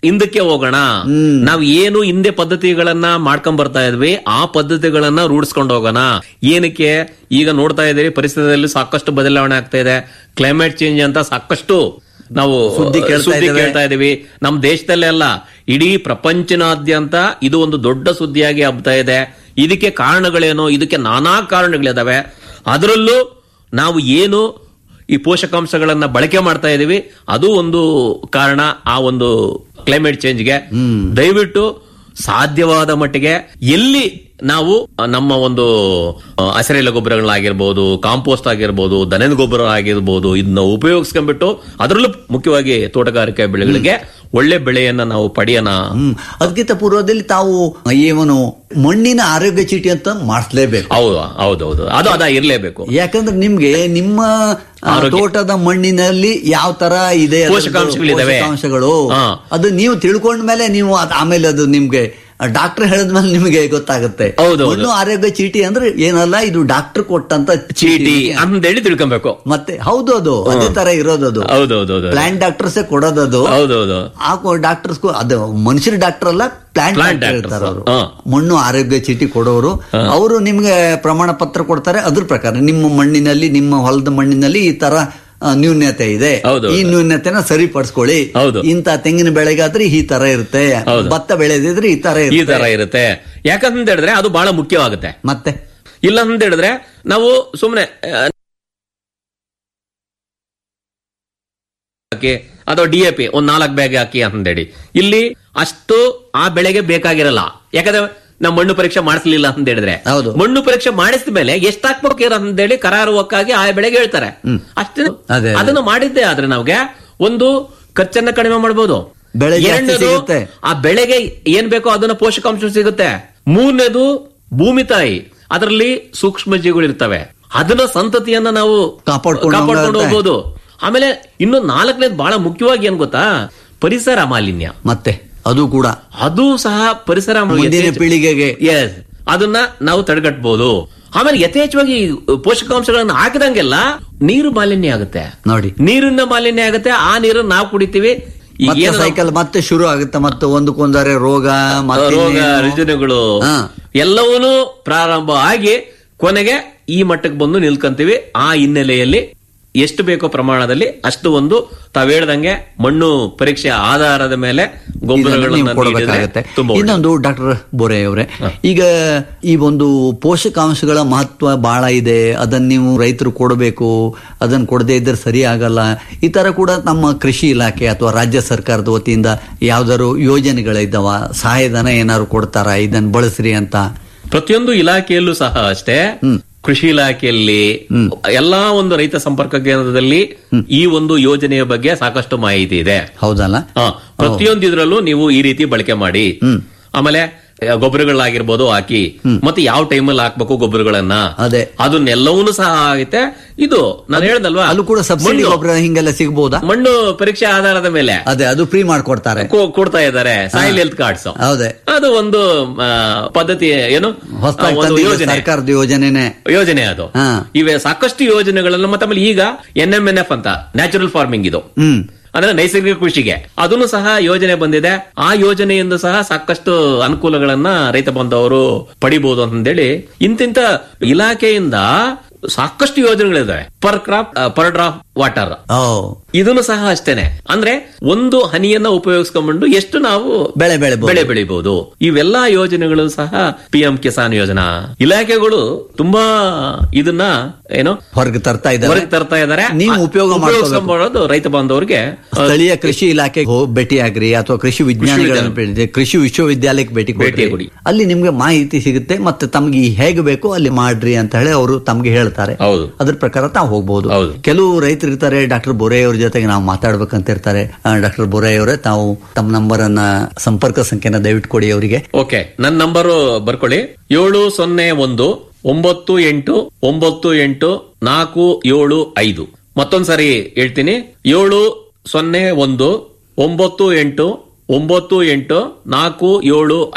ಹಿಂದಕ್ಕೆ ಹೋಗೋಣ ನಾವ್ ಏನು ಹಿಂದೆ ಪದ್ಧತಿಗಳನ್ನ ಮಾಡ್ಕೊಂಡ್ ಬರ್ತಾ ಇದ್ವಿ ಆ ಪದ್ಧತಿಗಳನ್ನ ರೂಢಿಸ್ಕೊಂಡು ಹೋಗೋಣ ಏನಕ್ಕೆ ಈಗ ನೋಡ್ತಾ ಇದ್ದೀವಿ ಪರಿಸರದಲ್ಲಿ ಸಾಕಷ್ಟು ಬದಲಾವಣೆ ಆಗ್ತಾ ಇದೆ ಕ್ಲೈಮೇಟ್ ಚೇಂಜ್ ಅಂತ ಸಾಕಷ್ಟು ನಾವು ಸುದ್ದಿ ಕೇಳ್ತಾ ಸುದ್ದಿ ಇದ್ದೇವೆ. ಕೇಳ್ತಾ ಇದೀವಿ ನಮ್ ದೇಶದಲ್ಲೇ ಅಲ್ಲ ಇಡೀ ಪ್ರಪಂಚನಾದ್ಯಂತ ಇದು ಒಂದು ದೊಡ್ಡ ಸುದ್ದಿಯಾಗಿ ಹಬ್ತಾ ಇದೆ ಇದಕ್ಕೆ ಕಾರಣಗಳೇನು ಇದಕ್ಕೆ ನಾನಾ ಕಾರಣಗಳಿದಾವೆ ಅದರಲ್ಲೂ ನಾವು ಏನು ಈ ಪೋಷಕಾಂಶಗಳನ್ನ ಬಳಕೆ ಮಾಡ್ತಾ ಇದೀವಿ ಅದು ಒಂದು ಕಾರಣ ಆ ಒಂದು ಕ್ಲೈಮೇಟ್ ಚೇಂಜ್ಗೆ ದಯವಿಟ್ಟು ಸಾಧ್ಯವಾದ ಮಟ್ಟಿಗೆ ಎಲ್ಲಿ ನಾವು ನಮ್ಮ ಒಂದು ಆ, ಹಸಿರೆಲೆ ಗೊಬ್ಬರಗಳಾಗಿರ್ಬೋದು ಕಾಂಪೋಸ್ಟ್ ಆಗಿರ್ಬೋದು ದನದ ಗೊಬ್ಬರ ಆಗಿರ್ಬೋದು ಇದನ್ನ ಉಪಯೋಗಿಸ್ಕೊಂಡ್ಬಿಟ್ಟು ಅದರಲ್ಲೂ ಮುಖ್ಯವಾಗಿ ತೋಟಗಾರಿಕೆ ಬೆಳೆಗಳಿಗೆ ಒಳ್ಳೆ ಬೆಳೆಯನ್ನ ನಾವು ಪಡೆಯೋಣ ಹ್ಮ್ ಅದಕ್ಕಿಂತ ಪೂರ್ವದಲ್ಲಿ ತಾವು ಏನು ಮಣ್ಣಿನ ಆರೋಗ್ಯ ಚೀಟಿ ಅಂತ ಮಾಡಿಸ್ಲೇಬೇಕು ಹೌದು ಹೌದೌದು ಅದು ಅದ ಇರ್ಲೇಬೇಕು ಯಾಕಂದ್ರೆ ನಿಮ್ಗೆ ನಿಮ್ಮ ಆ, ಆರೋಗ್ಯ- ತೋಟದ ಮಣ್ಣಿನಲ್ಲಿ ಯಾವ ತರ ಇದೆ ಅದ್ರದ್ದು ಪೋಷಕಾಂಶಗಳಿದಾವೆ. ಪೋಷಕಾಂಶಗಳು ಹಾ. ಅದು ನೀವು ತಿಳ್ಕೊಂಡ್ಮೇಲೆ ನೀವು ಅದ್- ಆಮೇಲೆ ಅದು ನಿಮ್ಗೆ ಡಾಕ್ಟರ್ ಹೇಳಿದ್ಮೇಲೆ ನಿಮಗೆ ಗೊತ್ತಾಗುತ್ತೆ ಹೌದೌದು. ಮಣ್ಣು ಆರೋಗ್ಯ ಚೀಟಿ ಅಂದ್ರೆ ಏನಲ್ಲ ಇದು ಡಾಕ್ಟರ್ ಕೊಟ್ಟಂತ ಚೀಟಿ ಅಂತೇಳಿ ತಿಳ್ಕೊಬೇಕು ಮತ್ತೆ ಹೌದು ಅದು ಅದೇ ತರ ಇರೋದು ಅದು ಹೌದೌದು ಪ್ಲಾಂಟ್ ಡಾಕ್ಟರ್ಸೇ ಕೊಡೋದದು ಹೌದೌದು ಆ ಡಾಕ್ಟರ್ಸ್ ಅದು ಮನುಷ್ಯರ ಡಾಕ್ಟರ್ ಅಲ್ಲ ಪ್ಲಾಂಟ್ Plant ಡಾಕ್ಟರ್ doctors. ಇರ್ತಾರೆ ಅವರು ಹಾ. ಮಣ್ಣು ಆರೋಗ್ಯ ಚೀಟಿ ಕೊಡೋರು ಅವರು ನಿಮ್ಗೆ ಪ್ರಮಾಣ ಪತ್ರ ಕೊಡ್ತಾರೆ ಅದ್ರ ಪ್ರಕಾರ ನಿಮ್ಮ ಮಣ್ಣಿನಲ್ಲಿ ನಿಮ್ಮ ಹೊಲದ ಮಣ್ಣಿನಲ್ಲಿ ಈ ತರ ಆ, ನ್ಯೂನ್ಯತೆ ಇದೆ ಹೌದು, ಈ ಹೌದು. ನ್ಯೂನ್ಯತೆನ ಸರಿಪಡಿಸ್ಕೊಳ್ಳಿ ಹೌದು. ಇಂತ ತೆಂಗಿನ ಬೆಳೆಗಾದ್ರೆ ಈ ತರ ಇರುತ್ತೆ ಹೌದು. ಭತ್ತ ಬೆಳೆದಿದ್ರೆ ಈ ತರ ಈ ಇರುತ್ತೆ ತರ ಇರುತ್ತೆ ಯಾಕಂತ ಹೇಳಿದ್ರೆ ಅದು ಬಹಳ ಮುಖ್ಯವಾಗುತ್ತೆ ಮತ್ತೆ ಇಲ್ಲ ಅಂತ ಹೇಳಿದ್ರೆ ನಾವು ಸುಮ್ಮನೆ ಹಾಕಿ ಅಥವಾ ಡಿ ಎ ಪಿ ಒಂದ್ ನಾಲ್ಕು ಬ್ಯಾಗ್ ಹಾಕಿ ಅಂತೇಳಿ ಇಲ್ಲಿ ಅಷ್ಟು ಆ ಬೆಳೆಗೆ ಬೇಕಾಗಿರಲ್ಲ ಯಾಕಂದ್ರೆ ನಾವು ಮಣ್ಣು ಪರೀಕ್ಷೆ ಮಾಡಿಸ್ಲಿಲ್ಲ ಅಂತ ಹೇಳಿದ್ರೆ ಹೌದು. ಮಣ್ಣು ಪರೀಕ್ಷೆ ಮಾಡಿಸಿದ ಮೇಲೆ ಎಷ್ಟು ಹಾಕ್ಬೇಕು ಅಂತೇಳಿ ಕರಾರುವಕ್ಕಾಗಿ ಆ ಬೆಳೆಗೆ ಹೇಳ್ತಾರೆ ಅಷ್ಟೇ ಅದೇ, ಅದೇ. ಅದನ್ನು ಮಾಡಿದ್ದೆ ಆದ್ರೆ ನಮ್ಗೆ ಒಂದು ಖರ್ಚನ್ನ ಕಡಿಮೆ ಮಾಡಬಹುದು ಬೆಳೆ ಜಾಸ್ತಿ ಎರಡನೇದು ಸಿಗುತ್ತೆ. ಆ ಬೆಳೆಗೆ ಏನ್ ಬೇಕೋ ಅದನ್ನ ಪೋಷಕಾಂಶ ಸಿಗುತ್ತೆ ಮೂರನೇದು ಭೂಮಿ ತಾಯಿ ಅದರಲ್ಲಿ ಸೂಕ್ಷ್ಮ ಜೀವಿಗಳು ಇರ್ತವೆ ಅದನ್ನ ಸಂತತಿಯನ್ನ ನಾವು ಕಾಪಾಡ್ಕೊಂಡು ಕಾಪಾಡ್ಕೊಂಡು ಹೋಗುತ್ತೆ. ಹೋಗ್ಬೋದು ಆಮೇಲೆ ಇನ್ನು ನಾಲ್ಕನೇದು ಬಹಳ ಮುಖ್ಯವಾಗಿ ಏನ್ ಗೊತ್ತಾ ಪರಿಸರ ಮಾಲಿನ್ಯ ಮತ್ತೆ ಅದು ಕೂಡ ಅದು ಸಹ ಪರಿಸರ ಮುಂದಿನ ಪೀಳಿಗೆಗೆ Yes. ಅದನ್ನ ನಾವು ತಡೆಗಟ್ಟಬಹುದು ಆಮೇಲೆ ಯಥೇಚ್ಛವಾಗಿ ಪೋಷಕಾಂಶಗಳನ್ನ ಹಾಕಿದಂಗೆಲ್ಲ ನೀರು ಮಾಲಿನ್ಯ ಆಗುತ್ತೆ ನೋಡಿ ನೀರಿನ ಮಾಲಿನ್ಯ ಆಗುತ್ತೆ ಆ ನೀರನ್ನು ನಾವು ಕುಡಿತೀವಿ ಈಗ ಮತ್ತೆ ಏನು ನಾವು- ಸೈಕಲ್ ಮತ್ತೆ ಶುರು ಆಗುತ್ತೆ ಮತ್ತೆ ಒಂದಕ್ಕೊಂದರೆ ರೋಗ ಮತ್ತೆ ರೋಗ ಇನ್ನೇನು? ರುಜಿನಗಳು ಹಾ. ಎಲ್ಲವೂ ಪ್ರಾರಂಭ ಆಗಿ ಕೊನೆಗೆ ಈ ಮಟ್ಟಕ್ಕೆ ಬಂದು ನಿಲ್ಕಂತೀವಿ ಆ ಹಿನ್ನೆಲೆಯಲ್ಲಿ ಎಷ್ಟು ಬೇಕೋ ಪ್ರಮಾಣದಲ್ಲಿ ಅಷ್ಟು ಒಂದು ತಾವ್ ಹೇಳ್ದಂಗೆ ಮಣ್ಣು ಪರೀಕ್ಷೆ ಆಧಾರದ ಮೇಲೆ ಇದನ್ನು ನೀವು ಗೊಬ್ಬರಗಳನ್ನು ಕೊಡಬೇಕಾಗತ್ತೆ ನೀಡಿದ್ರೆ ತುಂಬಾ ಒಳ್ಳೆದು. ಇನ್ನೊಂದು ಡಾಕ್ಟರ್ ಬೋರೆ ಅವರೇ ಈಗ ಈ ಒಂದು ಪೋಷಕಾಂಶಗಳ ಮಹತ್ವ ಬಹಳ ಇದೆ ಅದನ್ನ ನೀವು ರೈತರು ಕೊಡಬೇಕು ಅದನ್ನ ಕೊಡದೇ ಇದ್ರೆ ಸರಿ ಆಗಲ್ಲ ಈ ತರ ಕೂಡ ನಮ್ಮ ಕೃಷಿ ಇಲಾಖೆ ಅಥವಾ ರಾಜ್ಯ ಸರ್ಕಾರದ ವತಿಯಿಂದ ಯಾವ್ದಾದ್ರು ಯೋಜನೆಗಳಿದ್ದಾವ ಸಹಾಯಧನ ಏನಾದ್ರು ಕೊಡ್ತಾರ ಇದನ್ನ ಬಳಸ್ರಿ ಅಂತ ಪ್ರತಿಯೊಂದು ಇಲಾಖೆಯಲ್ಲೂ ಸಹ ಅಷ್ಟೇ ಕೃಷಿ ಇಲಾಖೆಯಲ್ಲಿ ಎಲ್ಲಾ ಒಂದು ರೈತ ಸಂಪರ್ಕ ಕೇಂದ್ರದಲ್ಲಿ ಈ ಒಂದು ಯೋಜನೆಯ ಬಗ್ಗೆ ಸಾಕಷ್ಟು ಮಾಹಿತಿ ಇದೆ ಹೌದಲ್ಲ ಹಾ, ಪ್ರತಿಯೊಂದು ಇದ್ರಲ್ಲೂ ನೀವು ಈ ರೀತಿ ಬಳಕೆ ಮಾಡಿ ಆಮೇಲೆ ಆ, ಗೊಬ್ಬರಗಳಾಗಿರ್ಬೋದು ಹಾಕಿ ಮತ್ತೆ ಯಾವ ಟೈಮಲ್ಲಿ ಹಾಕ್ಬೇಕು ಗೊಬ್ಬರಗಳನ್ನ ಅದೇ. ಅದನ್ನೆಲ್ಲವೂ ಸಹ ಆಗುತ್ತೆ ಇದು ನಾನು ಹೇಳ್ದಲ್ವಾ ಅಲ್ಲೂ ಕೂಡ ಸಬ್ಸಿಡಿ ಮಣ್ಣು- ಗೊಬ್ಬರ ಹಿಂಗೆಲ್ಲ ಸಿಗ್ಬೋದಾ ಮಣ್ಣು ಪರೀಕ್ಷೆ ಆಧಾರದ ಮೇಲೆ ಅದೇ ಅದು ಫ್ರೀ ಮಾಡ್ಕೊಡ್ತಾರೆ ಕೊ- ಕೊಡ್ತಾ ಇದ್ದಾರೆ ಸಾಯಿಲ್ ಹೆಲ್ತ್ ಕಾರ್ಡ್ಸ್ ಹೌದೇ ಅದು ಒಂದು ಆ, ಪದ್ಧತಿ ಏನು ಹೊಸದಾಗಿ ಆ, ಒಂದು ತಂದಿದ್ದು ಯೋಜನೆ ಸರ್ಕಾರದ ಯೋಜನೆನೆ ಯೋಜನೆ ಅದು ಹಾ. ಇವೆ ಸಾಕಷ್ಟು ಯೋಜನೆಗಳನ್ನು ಮತ್ತೆ ಆಮೇಲೆ ಈಗ ಎನ್ ಎಂ ಎನ್ ಎಫ್ ಅಂತ ನ್ಯಾಚುರಲ್ ಫಾರ್ಮಿಂಗ್ ಇದು ಹ್ಮ್ ಅಂದ್ರೆ ನೈಸರ್ಗಿಕ ಕೃಷಿಗೆ ಅದನ್ನು ಸಹ ಯೋಜನೆ ಬಂದಿದೆ ಆ ಯೋಜನೆಯಿಂದ ಸಹ ಸಾಕಷ್ಟು ಅನುಕೂಲಗಳನ್ನ ರೈತ ಬಾಂಧವರು ಪಡಿಬಹುದು ಅಂತೇಳಿ ಇಂತಿಂತ ಇಲಾಖೆಯಿಂದ ಸಾಕಷ್ಟು ಯೋಜನೆಗಳಿದಾವೆ per crop per drop water ಓ ಇದನ್ನು ಸಹ ಅಷ್ಟೇನೆ ಅಂದ್ರೆ ಒಂದು ಹನಿಯನ್ನ ಉಪಯೋಗಿಸ್ಕೊಂಡ್ಬಂಡು ಎಷ್ಟು ನಾವು ಬೆಳೆ ಬೆಳಿಬಹುದು. ಬೆಳೆ ಬೆಳಿಬಹುದು ಇವೆಲ್ಲಾ ಯೋಜನೆಗಳು ಸಹ ಪಿ ಎಂ ಕಿಸಾನ್ ಯೋಜನಾ ಇಲಾಖೆಗಳು ತುಂಬಾ ಇದನ್ನ ಏನು ಹೊರಗೆ ತರ್ತಾ ಇದ್ದಾರೆ ಹೊರಗೆ ತರ್ತಾ ಇದ್ದಾರೆ ನೀವು ಉಪಯೋಗ ಮಾಡ್ಕೋಬೇಕು ಉಪಯೋಗಿಸ್ಕೊಂಡ್ಬರೋದು ರೈತ ಬಾಂಧವರಿಗೆ ಆ, ಸ್ಥಳೀಯ ಕೃಷಿ ಇಲಾಖೆಗೆ ಹೋಗಿ ಭೇಟಿ ಆಗ್ರಿ ಅಥವಾ ಕೃಷಿ ವಿಜ್ಞಾನಿಗಳನ್ನ ಭೇಟಿ ಕೃಷಿ ವಿಶ್ವವಿದ್ಯಾಲಯಕ್ಕೆ ಭೇಟಿ ಭೇಟಿ ಕೊಡ್ರಿ ಕೊಡಿ. ಅಲ್ಲಿ ನಿಮ್ಗೆ ಮಾಹಿತಿ ಸಿಗುತ್ತೆ ಮತ್ತೆ ತಮ್ಗೆ ಹೇಗೆ ಬೇಕು ಅಲ್ಲಿ ಮಾಡ್ರಿ ಅಂತ ಹೇಳಿ ಅವರು ತಮ್ಗೆ ಹೇಳ್ತಾರೆ ಹೌದು. ಅದ್ರ ಪ್ರಕಾರ ತಾವು ಹೋಗ್ಬಹುದು ಹೌದು. ಕೆಲವು ರೈತರು ಇರ್ತಾರೆ ಡಾಕ್ಟರ್ ಬೊರೆ ಅವ್ರ ಜೊತೆಗೆ ನಾವು ಮಾತಾಡ್ಬೇಕಂತ ಇರ್ತಾರೆ ಡಾಕ್ಟರ್ ಬೊರೆ ಅವರೇ ತಾವು ತಮ್ಮ ನಂಬರ್ ಅನ್ನ ಸಂಪರ್ಕ ಸಂಖ್ಯೆನ ದಯವಿಟ್ಟು ಕೊಡಿ ಅವರಿಗೆ ಓಕೆ ನನ್ನ ನಂಬರ್ ಬರ್ಕೊಳ್ಳಿ ಏಳು ಸೊನ್ನೆ ಒಂದು ಒಂಬತ್ತು ಎಂಟು ಒಂಬತ್ತು ಎಂಟು ನಾಲ್ಕು ಏಳು ಐದು ಮತ್ತೊಂದ್ಸರಿ ಹೇಳ್ತೀನಿ ಏಳು ಸೊನ್ನೆ ಒಂದು ಒಂಬತ್ತು ಎಂಟು ಒಂಬತ್ತು ಎಂಟು ನಾಲ್ಕು ಏಳು ಐದು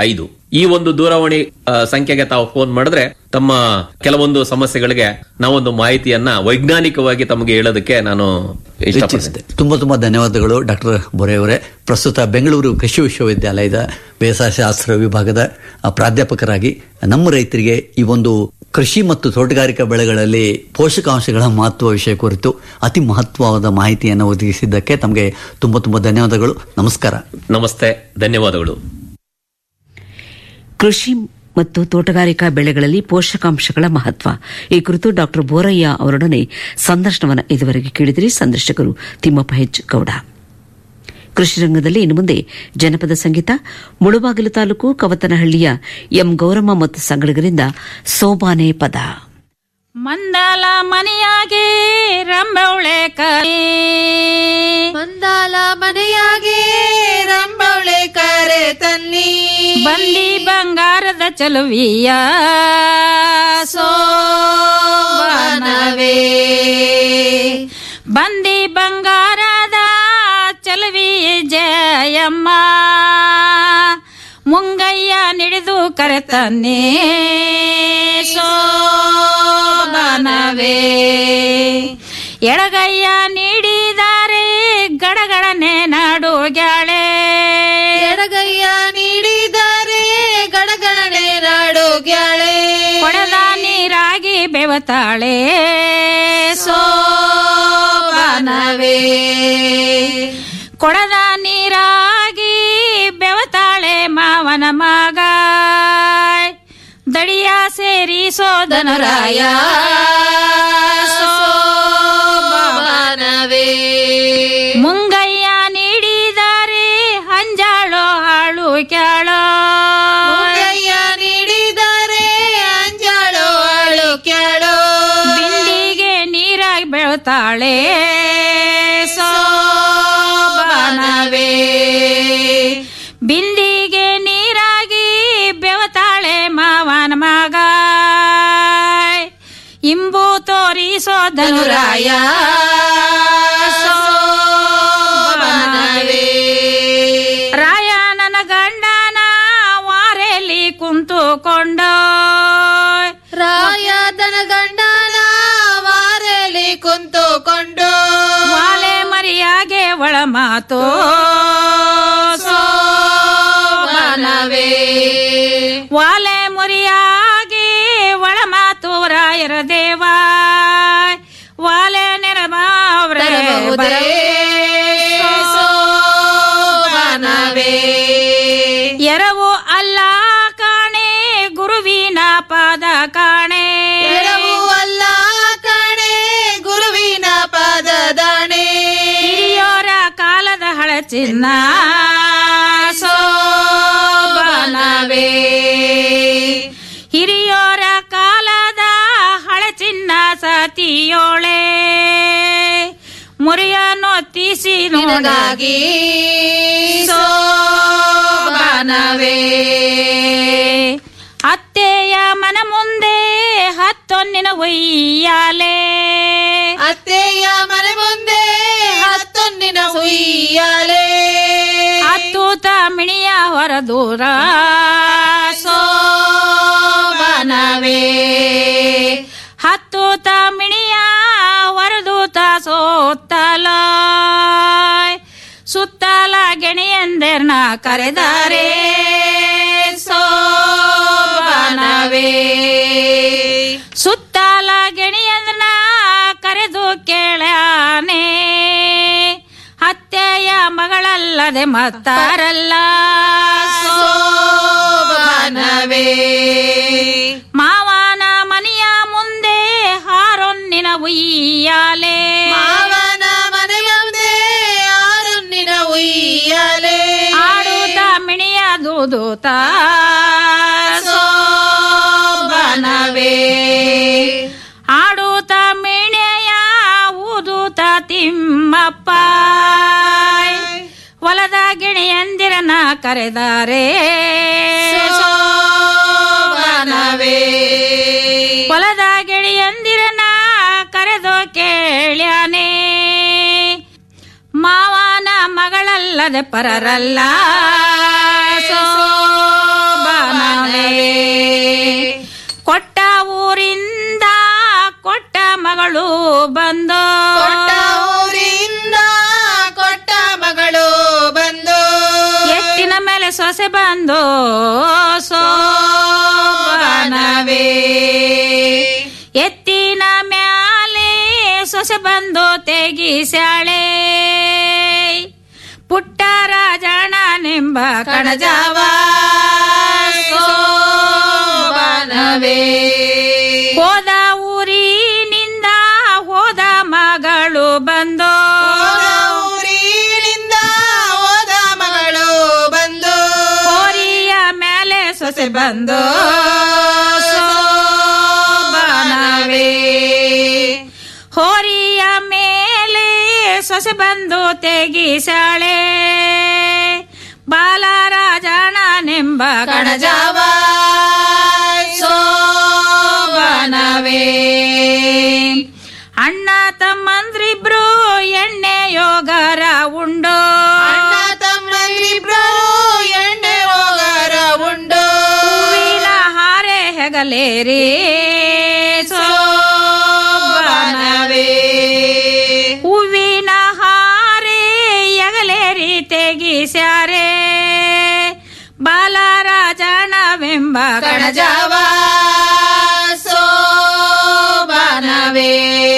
ಈ ಒಂದು ದೂರವಾಣಿ ಆ, ಸಂಖ್ಯೆಗೆ ತಾವು ಫೋನ್ ಮಾಡಿದ್ರೆ ತಮ್ಮ ಕೆಲವೊಂದು ಸಮಸ್ಯೆಗಳಿಗೆ ನಾವೊಂದು ಮಾಹಿತಿಯನ್ನ ವೈಜ್ಞಾನಿಕವಾಗಿ ತಮಗೆ ಹೇಳೋದಕ್ಕೆ ನಾನು ಇಷ್ಟಪಡ್ತೇನೆ ತುಂಬಾ ತುಂಬಾ ಧನ್ಯವಾದಗಳು ಡಾಕ್ಟರ್ ಬೊರೆಯವರೇ ಪ್ರಸ್ತುತ ಬೆಂಗಳೂರು ಕೃಷಿ ವಿಶ್ವವಿದ್ಯಾಲಯದ ಬೇಸಾಯ ಶಾಸ್ತ್ರ ವಿಭಾಗದ ಆ, ಪ್ರಾಧ್ಯಾಪಕರಾಗಿ ನಮ್ಮ ರೈತರಿಗೆ ಈ ಒಂದು ಕೃಷಿ ಮತ್ತು ತೋಟಗಾರಿಕಾ ಬೆಳೆಗಳಲ್ಲಿ ಪೋಷಕಾಂಶಗಳ ಮಹತ್ವ ವಿಷಯ ಕುರಿತು ಅತಿ ಮಹತ್ವವಾದ ಮಾಹಿತಿಯನ್ನು ಒದಗಿಸಿದ್ದಕ್ಕೆ ತಮಗೆ ತುಂಬಾ ತುಂಬಾ ಧನ್ಯವಾದಗಳು ನಮಸ್ಕಾರ ನಮಸ್ತೆ ಧನ್ಯವಾದಗಳು ಕೃಷಿ ಮತ್ತು ತೋಟಗಾರಿಕಾ ಬೆಳೆಗಳಲ್ಲಿ ಪೋಷಕಾಂಶಗಳ ಮಹತ್ವ ಈ ಕುರಿತು ಡಾಕ್ಟರ್ ಬೋರಯ್ಯ ಅವರೊಡನೆ ಸಂದರ್ಶನವನ್ನು ಇದುವರೆಗೆ ಕೇಳಿದಿರಿ ಸಂದರ್ಶಕರು ತಿಮ್ಮಪ್ಪ ಹೆಚ್ ಗೌಡ ಕೃಷಿ ರಂಗದಲ್ಲಿ ಇನ್ನು ಮುಂದೆ ಜನಪದ ಸಂಗೀತ ಮುಳುಬಾಗಿಲು ತಾಲೂಕು ಕವತನಹಳ್ಳಿಯ ಎಂ ಗೌರಮ್ಮ ಮತ್ತು ಸಂಗಡಿಗರಿಂದ ಸೋಬಾನೆ ಪದ ಮಂದಾಲ ಮನೆಯಾಗೆ ರಂಬವಳೆ ಕರೆ ಮಂದಾಲ ಮನೆಯಾಗೆ ರಂಬವಳೆ ಕರೆ ತನ್ನಿ ಬಂದಿ ಬಂಗಾರದ ಚಲುವಿಯ ಸೋಬಾನವೇ ಬಂದಿ ಬಂಗಾರದ ಚಲುವಿ ಜಯಮ್ಮ ಮುಂಗಯ್ಯ ನಿಡಿದು ಕರೆತನ್ನೇ ಸೋಬಾನವೇ ಎಡಗಯ್ಯ ನೀಡಿದರೆ ಗಡಗಡನೆ ನಾಡುಗ್ಯಾಳೆ ಎಡಗೈಯ ನೀಡಿದರೆ ಗಡಗಡನೆ ನಾಡು ಗ್ಯಾಳೆ ಕೊಡದ ನೀರಾಗಿ ಬೆವತಾಳೆ ಸೋಬಾನವೇ ಕೊಡದ ನೀರಾಗಿ ಬೆವತಾಳೆ ಮಾವನ ಮಗ ದಡಿಯ ಸೇರಿ ಸೋದನರಾಯ ಸೋಬಾನವೇ ಮುಂಗಯ್ಯ ನೀಡಿದರೆ ಹಂಜಾಳೋ ಹಾಳು ಕ್ಯಾಳೋ ಮುಂಗಯ್ಯ ನೀಡಿದರೆ ಅಂಜಾಳು ಅಳು ಕ್ಯಾಳು ಬಿಂದಿಗೆ ನೀರಾಗಿ ಬೆಳತಾಳೆ ಸೋಬಾನವೇ ಬಿಂದಿಗೆ ನೀರಾಗಿ ಬೆವತಾಳೆ ಮಾವನ ಮಗ ಇಂಬು ತೋರಿಸೋದನುರಾಯ ಸೋಬಾನವೇ ರಾಯ ನನ್ನ ಗಂಡನ ವಾರೆಲಿ ಕುಂತುಕೊಂಡು ರಾಯದನ ಗಂಡನ ವಾರೆಲಿ ಕುಂತುಕೊಂಡು ವಾಲೆ ಮರಿಯಾಗೆ ಒಳ ಮಾತು ಸೋಬಾನವೇ ವಾಲೆ ಮುರಿಯಾಗಿ ಒಳ ಮಾತು ರಾಯರ ದೇವ ವಾಲೆ ತರಬಹುದೇ ಸೋಬಾನವೇ ಎರವು ಅಲ್ಲ ಕಾಣೆ ಗುರುವಿನ ಪಾದ ಕಾಣೆ ಎಡವು ಅಲ್ಲ ಕಣೆ ಗುರುವಿನ ಪಾದದಾಣೆ ಹಿರಿಯೋರ ಕಾಲದ ಹಳಚಿನ್ನ ಸೋಬಾನವೇ ಹಿರಿಯೋರ ಕಾಲದ ಹಳಚಿನ್ನ ಸತಿಯೋಳೆ ಮುರಿಯನೊತ್ತಿಸಿ ನೋಡಾಗಿ ನಿನಗಾಗಿ ಸೋಬಾನವೇ ಅತ್ತೆಯ ಮನ ಮುಂದೆ ಹತ್ತೊನ್ನಿನ ಒಯ್ಯಾಲೆ ಅತ್ತೆಯ ಮನೆ ಮುಂದೆ ಹತ್ತೊಂದಿನ ಹುಯ್ಯಾಲೆ ಹತ್ತು ತಮಿಣಿಯ ಹೊರದೂರ ಸೋಬಾನವೇ ಹತ್ತು ತಮಿಣಿಯ ಹೊರದೂತ ಸೋತ್ತಲ ಸುತ್ತಲ ಗೆಣೆಯಂದೆರ್ನ ಕರೆದಾರೆ ಸೋಬಾನವೇ ಸುತ್ತಲ ಗೆಣೆಯಂದ್ರನ ಕರೆದು ಕೇಳಾನೆ ಹತ್ಯೆಯ ಮಗಳಲ್ಲದೆ ಮತ್ತಾರಲ್ಲ ಸೋಬಾನವೇ ಮಾವನ ಮನೆಯ ಮುಂದೆ ಹಾರೊನ್ನಿನ ಉಯ್ಯಾಲೆ ಮಾವನ ಮನೆ ಮುಂದೆ ಆರುನ್ನಿನ ಉಯ್ಯಾಲೆ ಆಡುತ್ತ ಮಿಣಿಯ ದೂದೂತ ಸೋಬಾನವೇ ಆಡುತ್ತ ಮಿಣೆಯ ಊದೂತ ತಿಮ್ಮಪ್ಪ ಹೊಲದ ಗಿಣಿಯಂದಿರನ ಕರೆದಾರೆ ಸೋಬಾನವೇ ಹೊಲದ ಗಿಣಿಯಂದಿರನ ಕರೆದು ಕೇಳ್ಯಾನೆ ಮಾವನ ಮಗಳಲ್ಲದೆ ಪರರಲ್ಲ ಸೋಬಾನವೇ ಸೊಸೆ ಬಂದು ಸೋಬನವೇ ಎತ್ತಿನ ಮ್ಯಾಲೆ ಸೊಸೆ ಬಂದು ತೆಗಿಸ್ಯಾಳೆ ಪುಟ್ಟ ರಾಜಣ್ಣನೆಂಬ ಕಣಜಾವ ಸೋಬನವೇ ಹೋದ ಊರಿನಿಂದ ಹೋದ ಮಗಳು ಬಂದು ಹೋದ ಊರಿನಿಂದ ಹೋದ ಮಗಳು ಬಂದು ಹೋರಿಯ ಮೇಲೆ ಸೊಸೆ ಬಂದು ಸೋಬನವೇ ಹೋರಿಯ ಮೇಲೆ ಸೊಸೆ ಬಂದು ತೆಗಿಸಾಳೆ ಬಾಲರಾಜನನೆಂಬ ಕಣಜಾವ ಸೋಬನವೇ ಅಣ್ಣ ತಮ್ಮಂದ್ರಿಬ್ರು ಎಣ್ಣೆ ಯೋಗರ ಉಂಡು ಅಣ್ಣ ತಮ್ಮಂದಿಬ್ರು ಎಣ್ಣೆ ಹೋಗರ ಉಂಡು ಹೂವಿನ ಹಾರೆ ಹೆಗಲೇರಿ ಸೋಬನವೇ ಹೂವಿನ ಹಾರೆ ಎಗಲೇರಿ ತೆಗಿಸ್ಯಾರೆ ಬಾಲರಾಜನವೆಂಬ ಕಣಜಾವ ಸೋಬನವೇ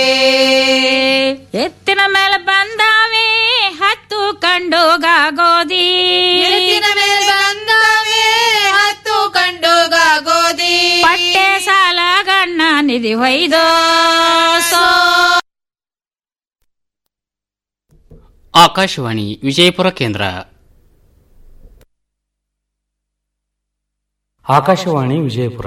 ಎತ್ತಿನ ಮೇಲೆ ಬಂದಾವೆ ಹತ್ತು ಕಂಡುಗಾಗೋದಿ ಎತ್ತಿನ ಮೇಲೆ ಬಂದವೇ ಹತ್ತು ಕಂಡುಗ ಗೋಧಿ ಪಟ್ಟೆ ಸಾಲ ಗಣ್ಣ ನಿಧಿ ಹೊಯ್ದು ಸೋ ಆಕಾಶವಾಣಿ ವಿಜಯಪುರ ಕೇಂದ್ರ ಆಕಾಶವಾಣಿ ವಿಜಯಪುರ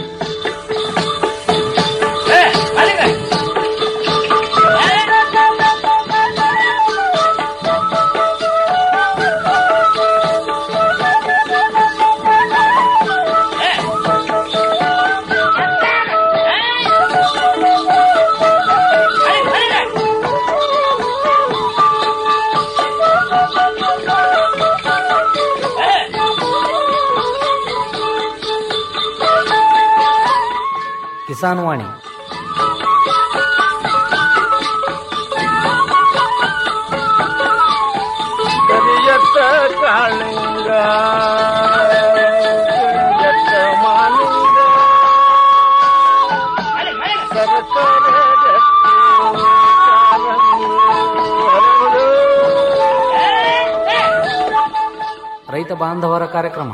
ಕಿಸಾನ್ ವಾಣಿ ಕರಿಯತ್ತ ಕಾಳಿಂಗ ಕರಿಯತ್ತ ಮಾಲಿಂಗ ಸರಸರ ರತ್ನ ಕಾಲಂಗಿ ಹರಡು. ರೈತ ಬಾಂಧವರ ಕಾರ್ಯಕ್ರಮ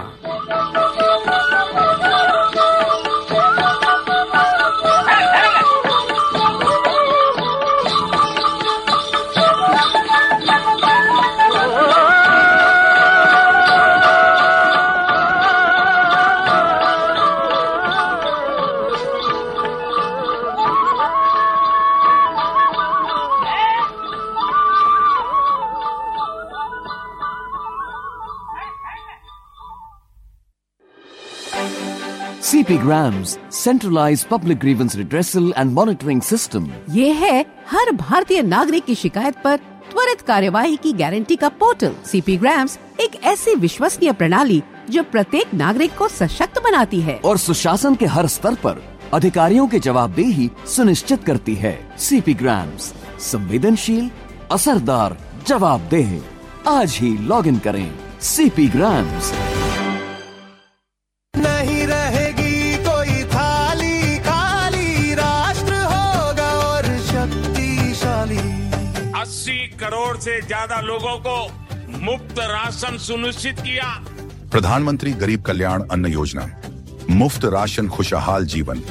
CP Grams, centralized public grievance redressal and monitoring system. ये है हर भारतीय नागरिक की शिकायत पर त्वरित कार्यवाही की गारंटी का पोर्टल सीपी ग्राम्स एक ऐसी विश्वसनीय प्रणाली जो प्रत्येक नागरिक को सशक्त बनाती है और सुशासन के हर स्तर पर अधिकारियों की जवाबदेही सुनिश्चित करती है सीपी ग्राम्स संवेदनशील असरदार जवाबदेह आज ही लॉग इन करें सीपी ग्राम्स नहीं रहेगी कोई थाली खाली राष्ट्र होगा और शक्तिशाली 80 करोड़ से ज्यादा लोगों को मुफ्त राशन सुनिश्चित किया प्रधानमंत्री गरीब कल्याण अन्न योजना मुफ्त राशन खुशहाल जीवन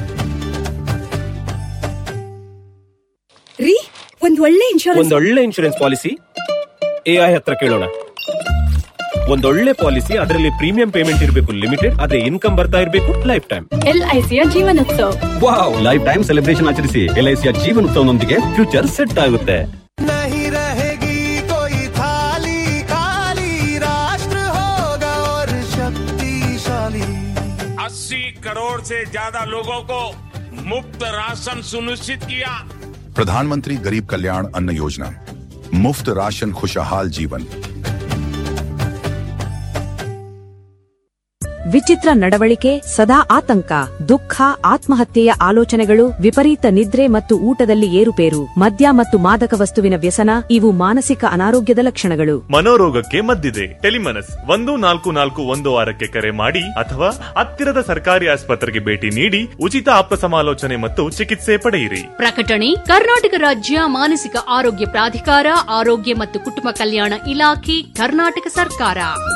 ರೀ ಒಂದ್ ಒಳ್ಳೆ ಇನ್ಶೂರೆನ್ಸ್ ಒಂದೊಳ್ಳೆ ಇನ್ಶೂರೆನ್ಸ್ ಪಾಲಿಸಿ ಎಐ ಹತ್ರ ಕೇಳೋಣ ಒಂದೊಳ್ಳೆ ಪಾಲಿಸಿ ಅದರಲ್ಲಿ ಪ್ರೀಮಿಯಂ ಪೇಮೆಂಟ್ ಇರಬೇಕು ಲಿಮಿಟೆಡ್ ಅದೇ ಇನ್ಕಮ್ ಬರ್ತಾ ಇರಬೇಕು ಲೈಫ್ ಟೈಮ್ ಎಲ್ಐಸಿಯ ಜೀವನೋತ್ಸವ ವಾವ್ ಲೈಫ್ ಟೈಮ್ ಸೆಲೆಬ್ರೇಷನ್ ಆಚರಿಸಿ ಎಲ್ಐಸಿಯ ಜೀವನೋತ್ಸವನೊಂದಿಗೆ ಫ್ಯೂಚರ್ ಸೆಟ್ ಆಗುತ್ತೆ नहीं रहेगी कोई थाली खाली राष्ट्र होगा और शक्तिशाली 80 करोड़ से ज्यादा लोगों को मुफ्त राशन सुनिश्चित किया प्रधानमंत्री गरीब कल्याण अन्न योजना मुफ्त राशन खुशहाल जीवन ವಿಚಿತ್ರ ನಡವಳಿಕೆ ಸದಾ ಆತಂಕ ದುಃಖ ಆತ್ಮಹತ್ಯೆಯ ಆಲೋಚನೆಗಳು ವಿಪರೀತ ನಿದ್ರೆ ಮತ್ತು ಊಟದಲ್ಲಿ ಏರುಪೇರು ಮದ್ಯ ಮತ್ತು ಮಾದಕ ವಸ್ತುವಿನ ವ್ಯಸನ ಇವು ಮಾನಸಿಕ ಅನಾರೋಗ್ಯದ ಲಕ್ಷಣಗಳು ಮನೋರೋಗಕ್ಕೆ ಮದ್ದಿದೆ ಟೆಲಿಮನಸ್ ಒಂದು ನಾಲ್ಕು ನಾಲ್ಕು ಒಂದು ಆರಕ್ಕೆ ಕರೆ ಮಾಡಿ ಅಥವಾ ಹತ್ತಿರದ ಸರ್ಕಾರಿ ಆಸ್ಪತ್ರೆಗೆ ಭೇಟಿ ನೀಡಿ ಉಚಿತ ಆಪ್ತ ಸಮಾಲೋಚನೆ ಮತ್ತು ಚಿಕಿತ್ಸೆ ಪಡೆಯಿರಿ ಪ್ರಕಟಣೆ ಕರ್ನಾಟಕ ರಾಜ್ಯ ಮಾನಸಿಕ ಆರೋಗ್ಯ ಪ್ರಾಧಿಕಾರ ಆರೋಗ್ಯ ಮತ್ತು ಕುಟುಂಬ ಕಲ್ಯಾಣ ಇಲಾಖೆ ಕರ್ನಾಟಕ ಸರ್ಕಾರ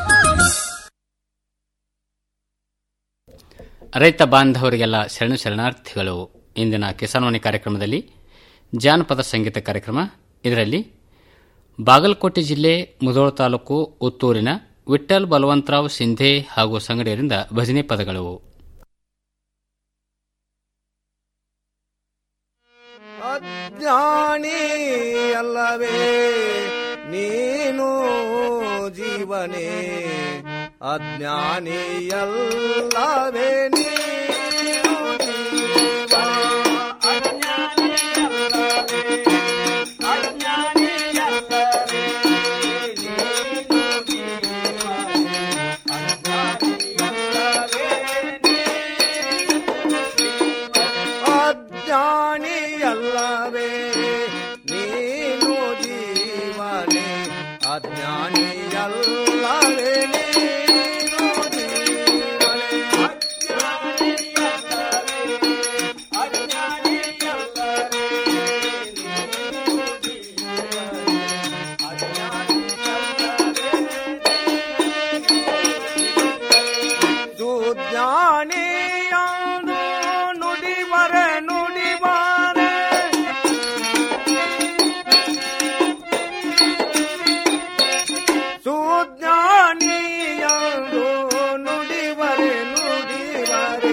ರೈತ ಬಾಂಧವರಿಗೆಲ್ಲ ಶರಣು ಶರಣಾರ್ಥಿಗಳು ಇಂದಿನ ಕಿಸಾನ್ವಾಣಿ ಕಾರ್ಯಕ್ರಮದಲ್ಲಿ ಜಾನಪದ ಸಂಗೀತ ಕಾರ್ಯಕ್ರಮ ಇದರಲ್ಲಿ ಬಾಗಲಕೋಟೆ ಜಿಲ್ಲೆ ಮುಧೋಳ ತಾಲೂಕು ಉತ್ತೂರಿನ ವಿಠ್ಠಲ್ ಬಲವಂತರಾವ್ ಸಿಂಧೆ ಹಾಗೂ ಸಂಗಡಿಯರಿಂದ ಭಜನೆ ಪದಗಳು ಅಜ್ಞಾನಿ ಅಲ್ಲವೇ ನೀನು ಜೀವನೇ ಅಜ್ಞಾನಿ ಅಲ್ಲವೇ ನೀನು ಜೀವ ಅಜ್ಞಾನಿ ಅಲ್ಲವೇ ನೀನು ಜೀವನೇ ಅಜ್ಞಾನಿ ಅಲ್ಲವೇ ನೀನು ಜೀವನೇ ಸುಜ್ಞಾನಿಯಾನು ನುಡಿವರೆ ನುಡಿವಾರೆ ಸುಜ್ಞಾನಿಯಾನು ನುಡಿವರೆ ನುಡಿವರೆ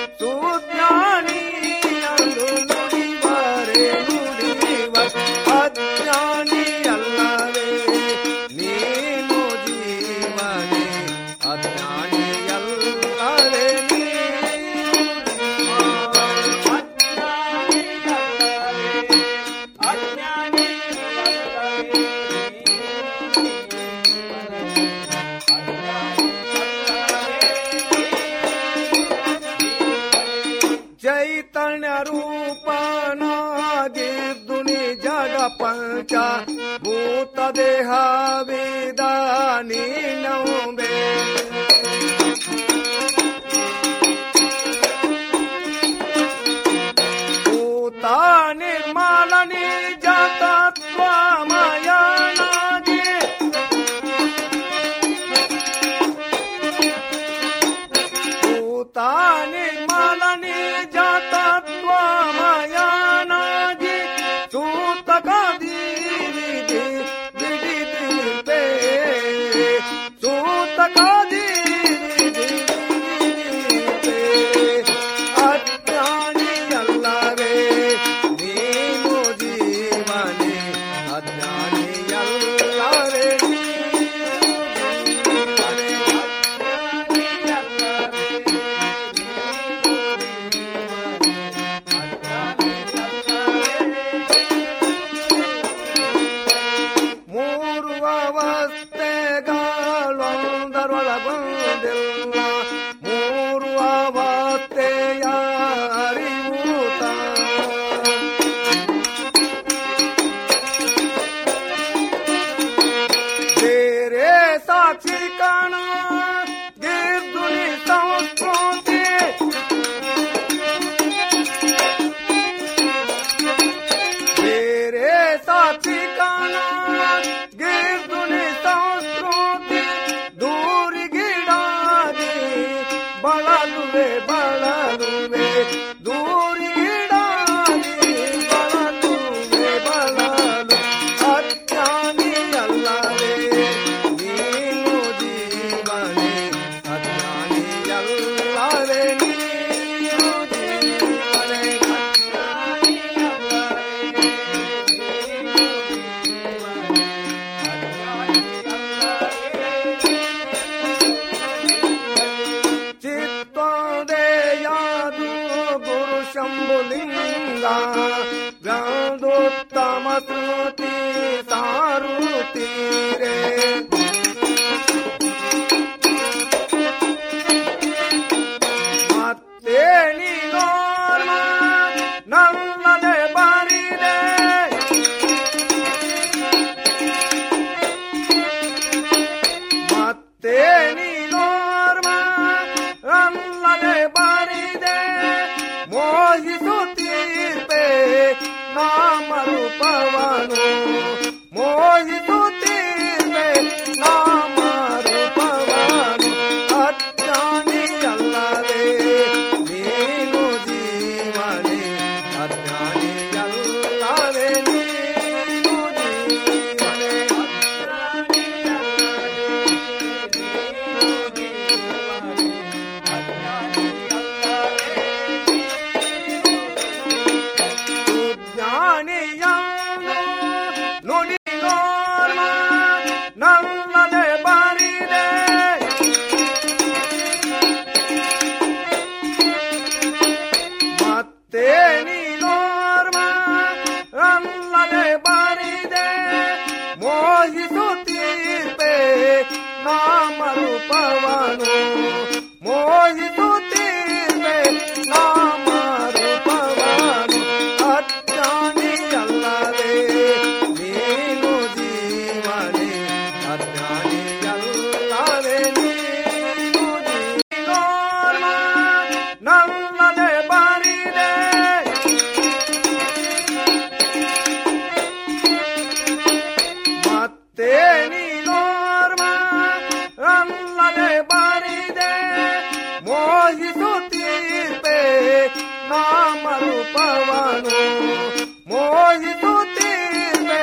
ಸುಜ್ಞಾನಿಯಾನು ನುಡಿವರೆ ನುಡಿವರೆ ಅಜ್ಞಾನಿ ಅಲ್ಲವೇ ನೀನು ಜೀವನೇ ಅಜ್ಞಾನಿ ಅಲ್ಲವೇ ಚೈತನ್ಯ ರೂಪನಾಗಿದ್ದು ನಿಜಗ ಪಂಚ ಭೂತ ದೇಹ ವೇದ ನೀನಂಬೆ ಭೂತ ನಿರ್ಮಲ ನಿಜ ತತ್ವಮಯನಾಗಿ ಭೂತ ನಿರ್ಮಲ ನಿಜ ತತ್ವಮಯನಾಗಿ ಸೂತಕ ದೀವಿದಿ ಬಿಡಿದಿರ್ಬೇ ಸೂತಕ ದೀವಿದಿ ಬಿಡಿದಿರ್ಬೇ ಅಜ್ಞಾನಿ ಅಲ್ಲವೇ ನೀನು ಜೀವನೇ ಅಜ್ಞಾನಿ ಅಲ್ಲವೇ ಮೂರು ಅವಸ್ಥೆಗಳೊಂದರೊಳಗೊಂದಿಲ್ಲ ಮೂರು ಅವಸ್ಥೆಯ ಅರಿವೂತ ಬೇರೆ ಸಾಕ್ಷಿ ಕಾಣ ಗಿರ್ದುನಿ ಸಂಸ್ಕೃತಿ ಬೇರೆ ಸಾಕ್ಷಿ ಕಾಣ ಗಿರ್ದುನಿ ಸಂಸ್ಕೃತಿ ದೂರಿಗಿಡಾಗಿ ಬಳಲುವೆ ಬಳಲುವೆ ದೂರಿಗಿಡಾಗಿ ಬಳಲುವೆ ಬಳಲು ಅಜ್ಞಾನಿ ಅಲ್ಲವೇ ನೀನು ಜೀವನೇ ರೂಪವನು ಮೋಹಿಸುತ್ತೀರ್ವೆ ನಾಮ ರೂಪವನು ಅಜ್ಞಾನಿಯಲ್ಲವೇ ನೀನು ಜೀವನೇ ಅಜ್ಞಾನಿಯಲ್ಲವೇ ನೀನು ಜೀವನೇ ಜ್ಞಾನಿಯನ್ನು ನುಡಿ ನೋರ್ಮ ನಲ್ಲದೆ ಬಾರಿದೆ ಮತ್ತೆ ನೀನೋರ್ಮ ನಲ್ಲದೆ ಬಾರಿದೆ ಮೋಹಿಸುತ್ತೀರ್ಪೆ ನಾಮರೂಪವನು ಮೋಹಿಸುತ್ತೀರ್ಪೆ ನಾಮರೂಪವನು ಅಜ್ಞಾನಿಯಲ್ಲವೇ ನೀನು ಜೀವನೇ ಅಜ್ಞಾನಿಯಲ್ಲವೇ ನೀನು ಜೀವೋರ್ಮ ನಲ್ಲದೆ ಬಾರಿದೆ ಮತ್ತೆ ನೀನೋರ್ಮ ನಲ್ಲದೆ ಬಾರಿದೆ ಮೋಹಿಸುತ್ತೀರ್ಪೆ ನಾಮರೂಪವನು ಮೋಹಿಸುತ್ತೀರ್ಪೆ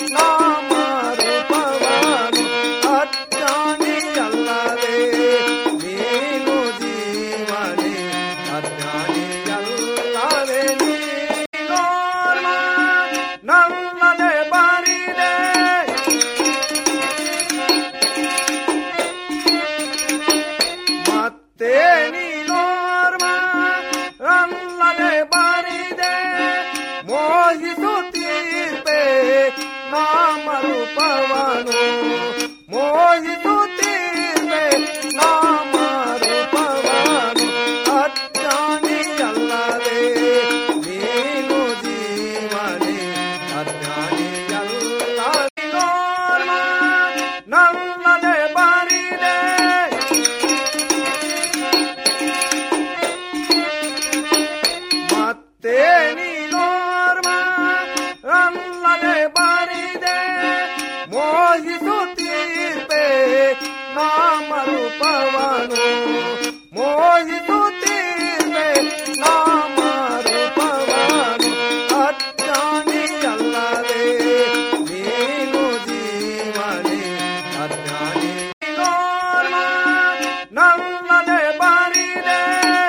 ನಾಮರೂಪವನು ಅಜ್ಞಾನಿಯಲ್ಲವೇ ನೀನು ಜೀವನೇ ಅಜ್ಞಾನಿಯಲ್ಲವೇ ನೀನೋರ್ಮ ನಲ್ಲದೆ ಬಾರಿದೆ ಮತ್ತೆ ನೀನೋರ್ಮ ನಲ್ಲದೆ ಬಾರಿದೆ ಮೋಹಿಸುತ್ತೀರ್ಪೆ ನಾಮರೂಪವನು ಮೋಹಿಸುತ್ತೀರ್ಪೆ ನಾಮರೂಪವನು ಅಜ್ಞಾನಿಯಲ್ಲವೇ ನೀನು ಜೀವನೇ ಅಜ್ಞಾನಿಯಲ್ಲ ನೋರ್ಮ ನಲ್ಲದೆ ಬಾರಿದೆ ಮತ್ತೆ ನೀನೋರ್ಮ ನಲ್ಲದೆ ಬಾರಿದೆ ಮೋಹಿಸುತ್ತೀರ್ಪೆ ನಾಮರೂಪವನು ಮೋಹಿಸುತ್ತೀರ್ಪೆ ನಾಮರೂಪವನು ಅಜ್ಞಾನಿಯಲ್ಲವೇ ನೀನು ಜೀವನೇ ಅಜ್ಞಾನಿ ನೋರ್ಮ ನಲ್ಲದೆ ಬಾರಿದೆ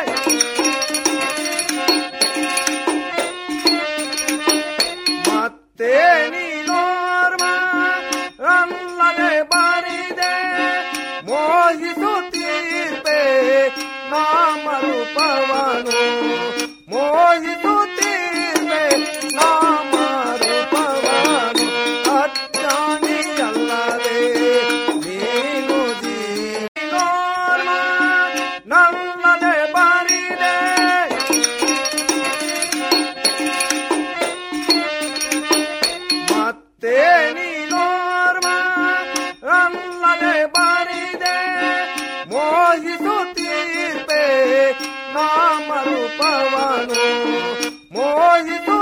ಮತ್ತೆ ನೀನೋರ್ಮ ನಲ್ಲದೆ ಬಾರಿದೆ ಮೋಹಿಸುತ್ತೀರ್ಪೆ ನಾಮರೂಪವನು ಮೋಹಿಸುತ್ತೀರ್ಪೆ ನಾಮರೂಪವನು ಅಜ್ಞಾನಿಯಲ್ಲವೇ ನೀನು ಜೀವೋರ್ಮ ನಲ್ಲದೆ ಬಾರಿದೆ ಮತ್ತೆ ನೀನೋರ್ಮ ನಲ್ಲದೆ ಬಾರಿದೆ ಮೋಹಿಸುತ್ತೀರ್ಪೆ ನಾಮರೂಪವನು ಮೋಹಿಸು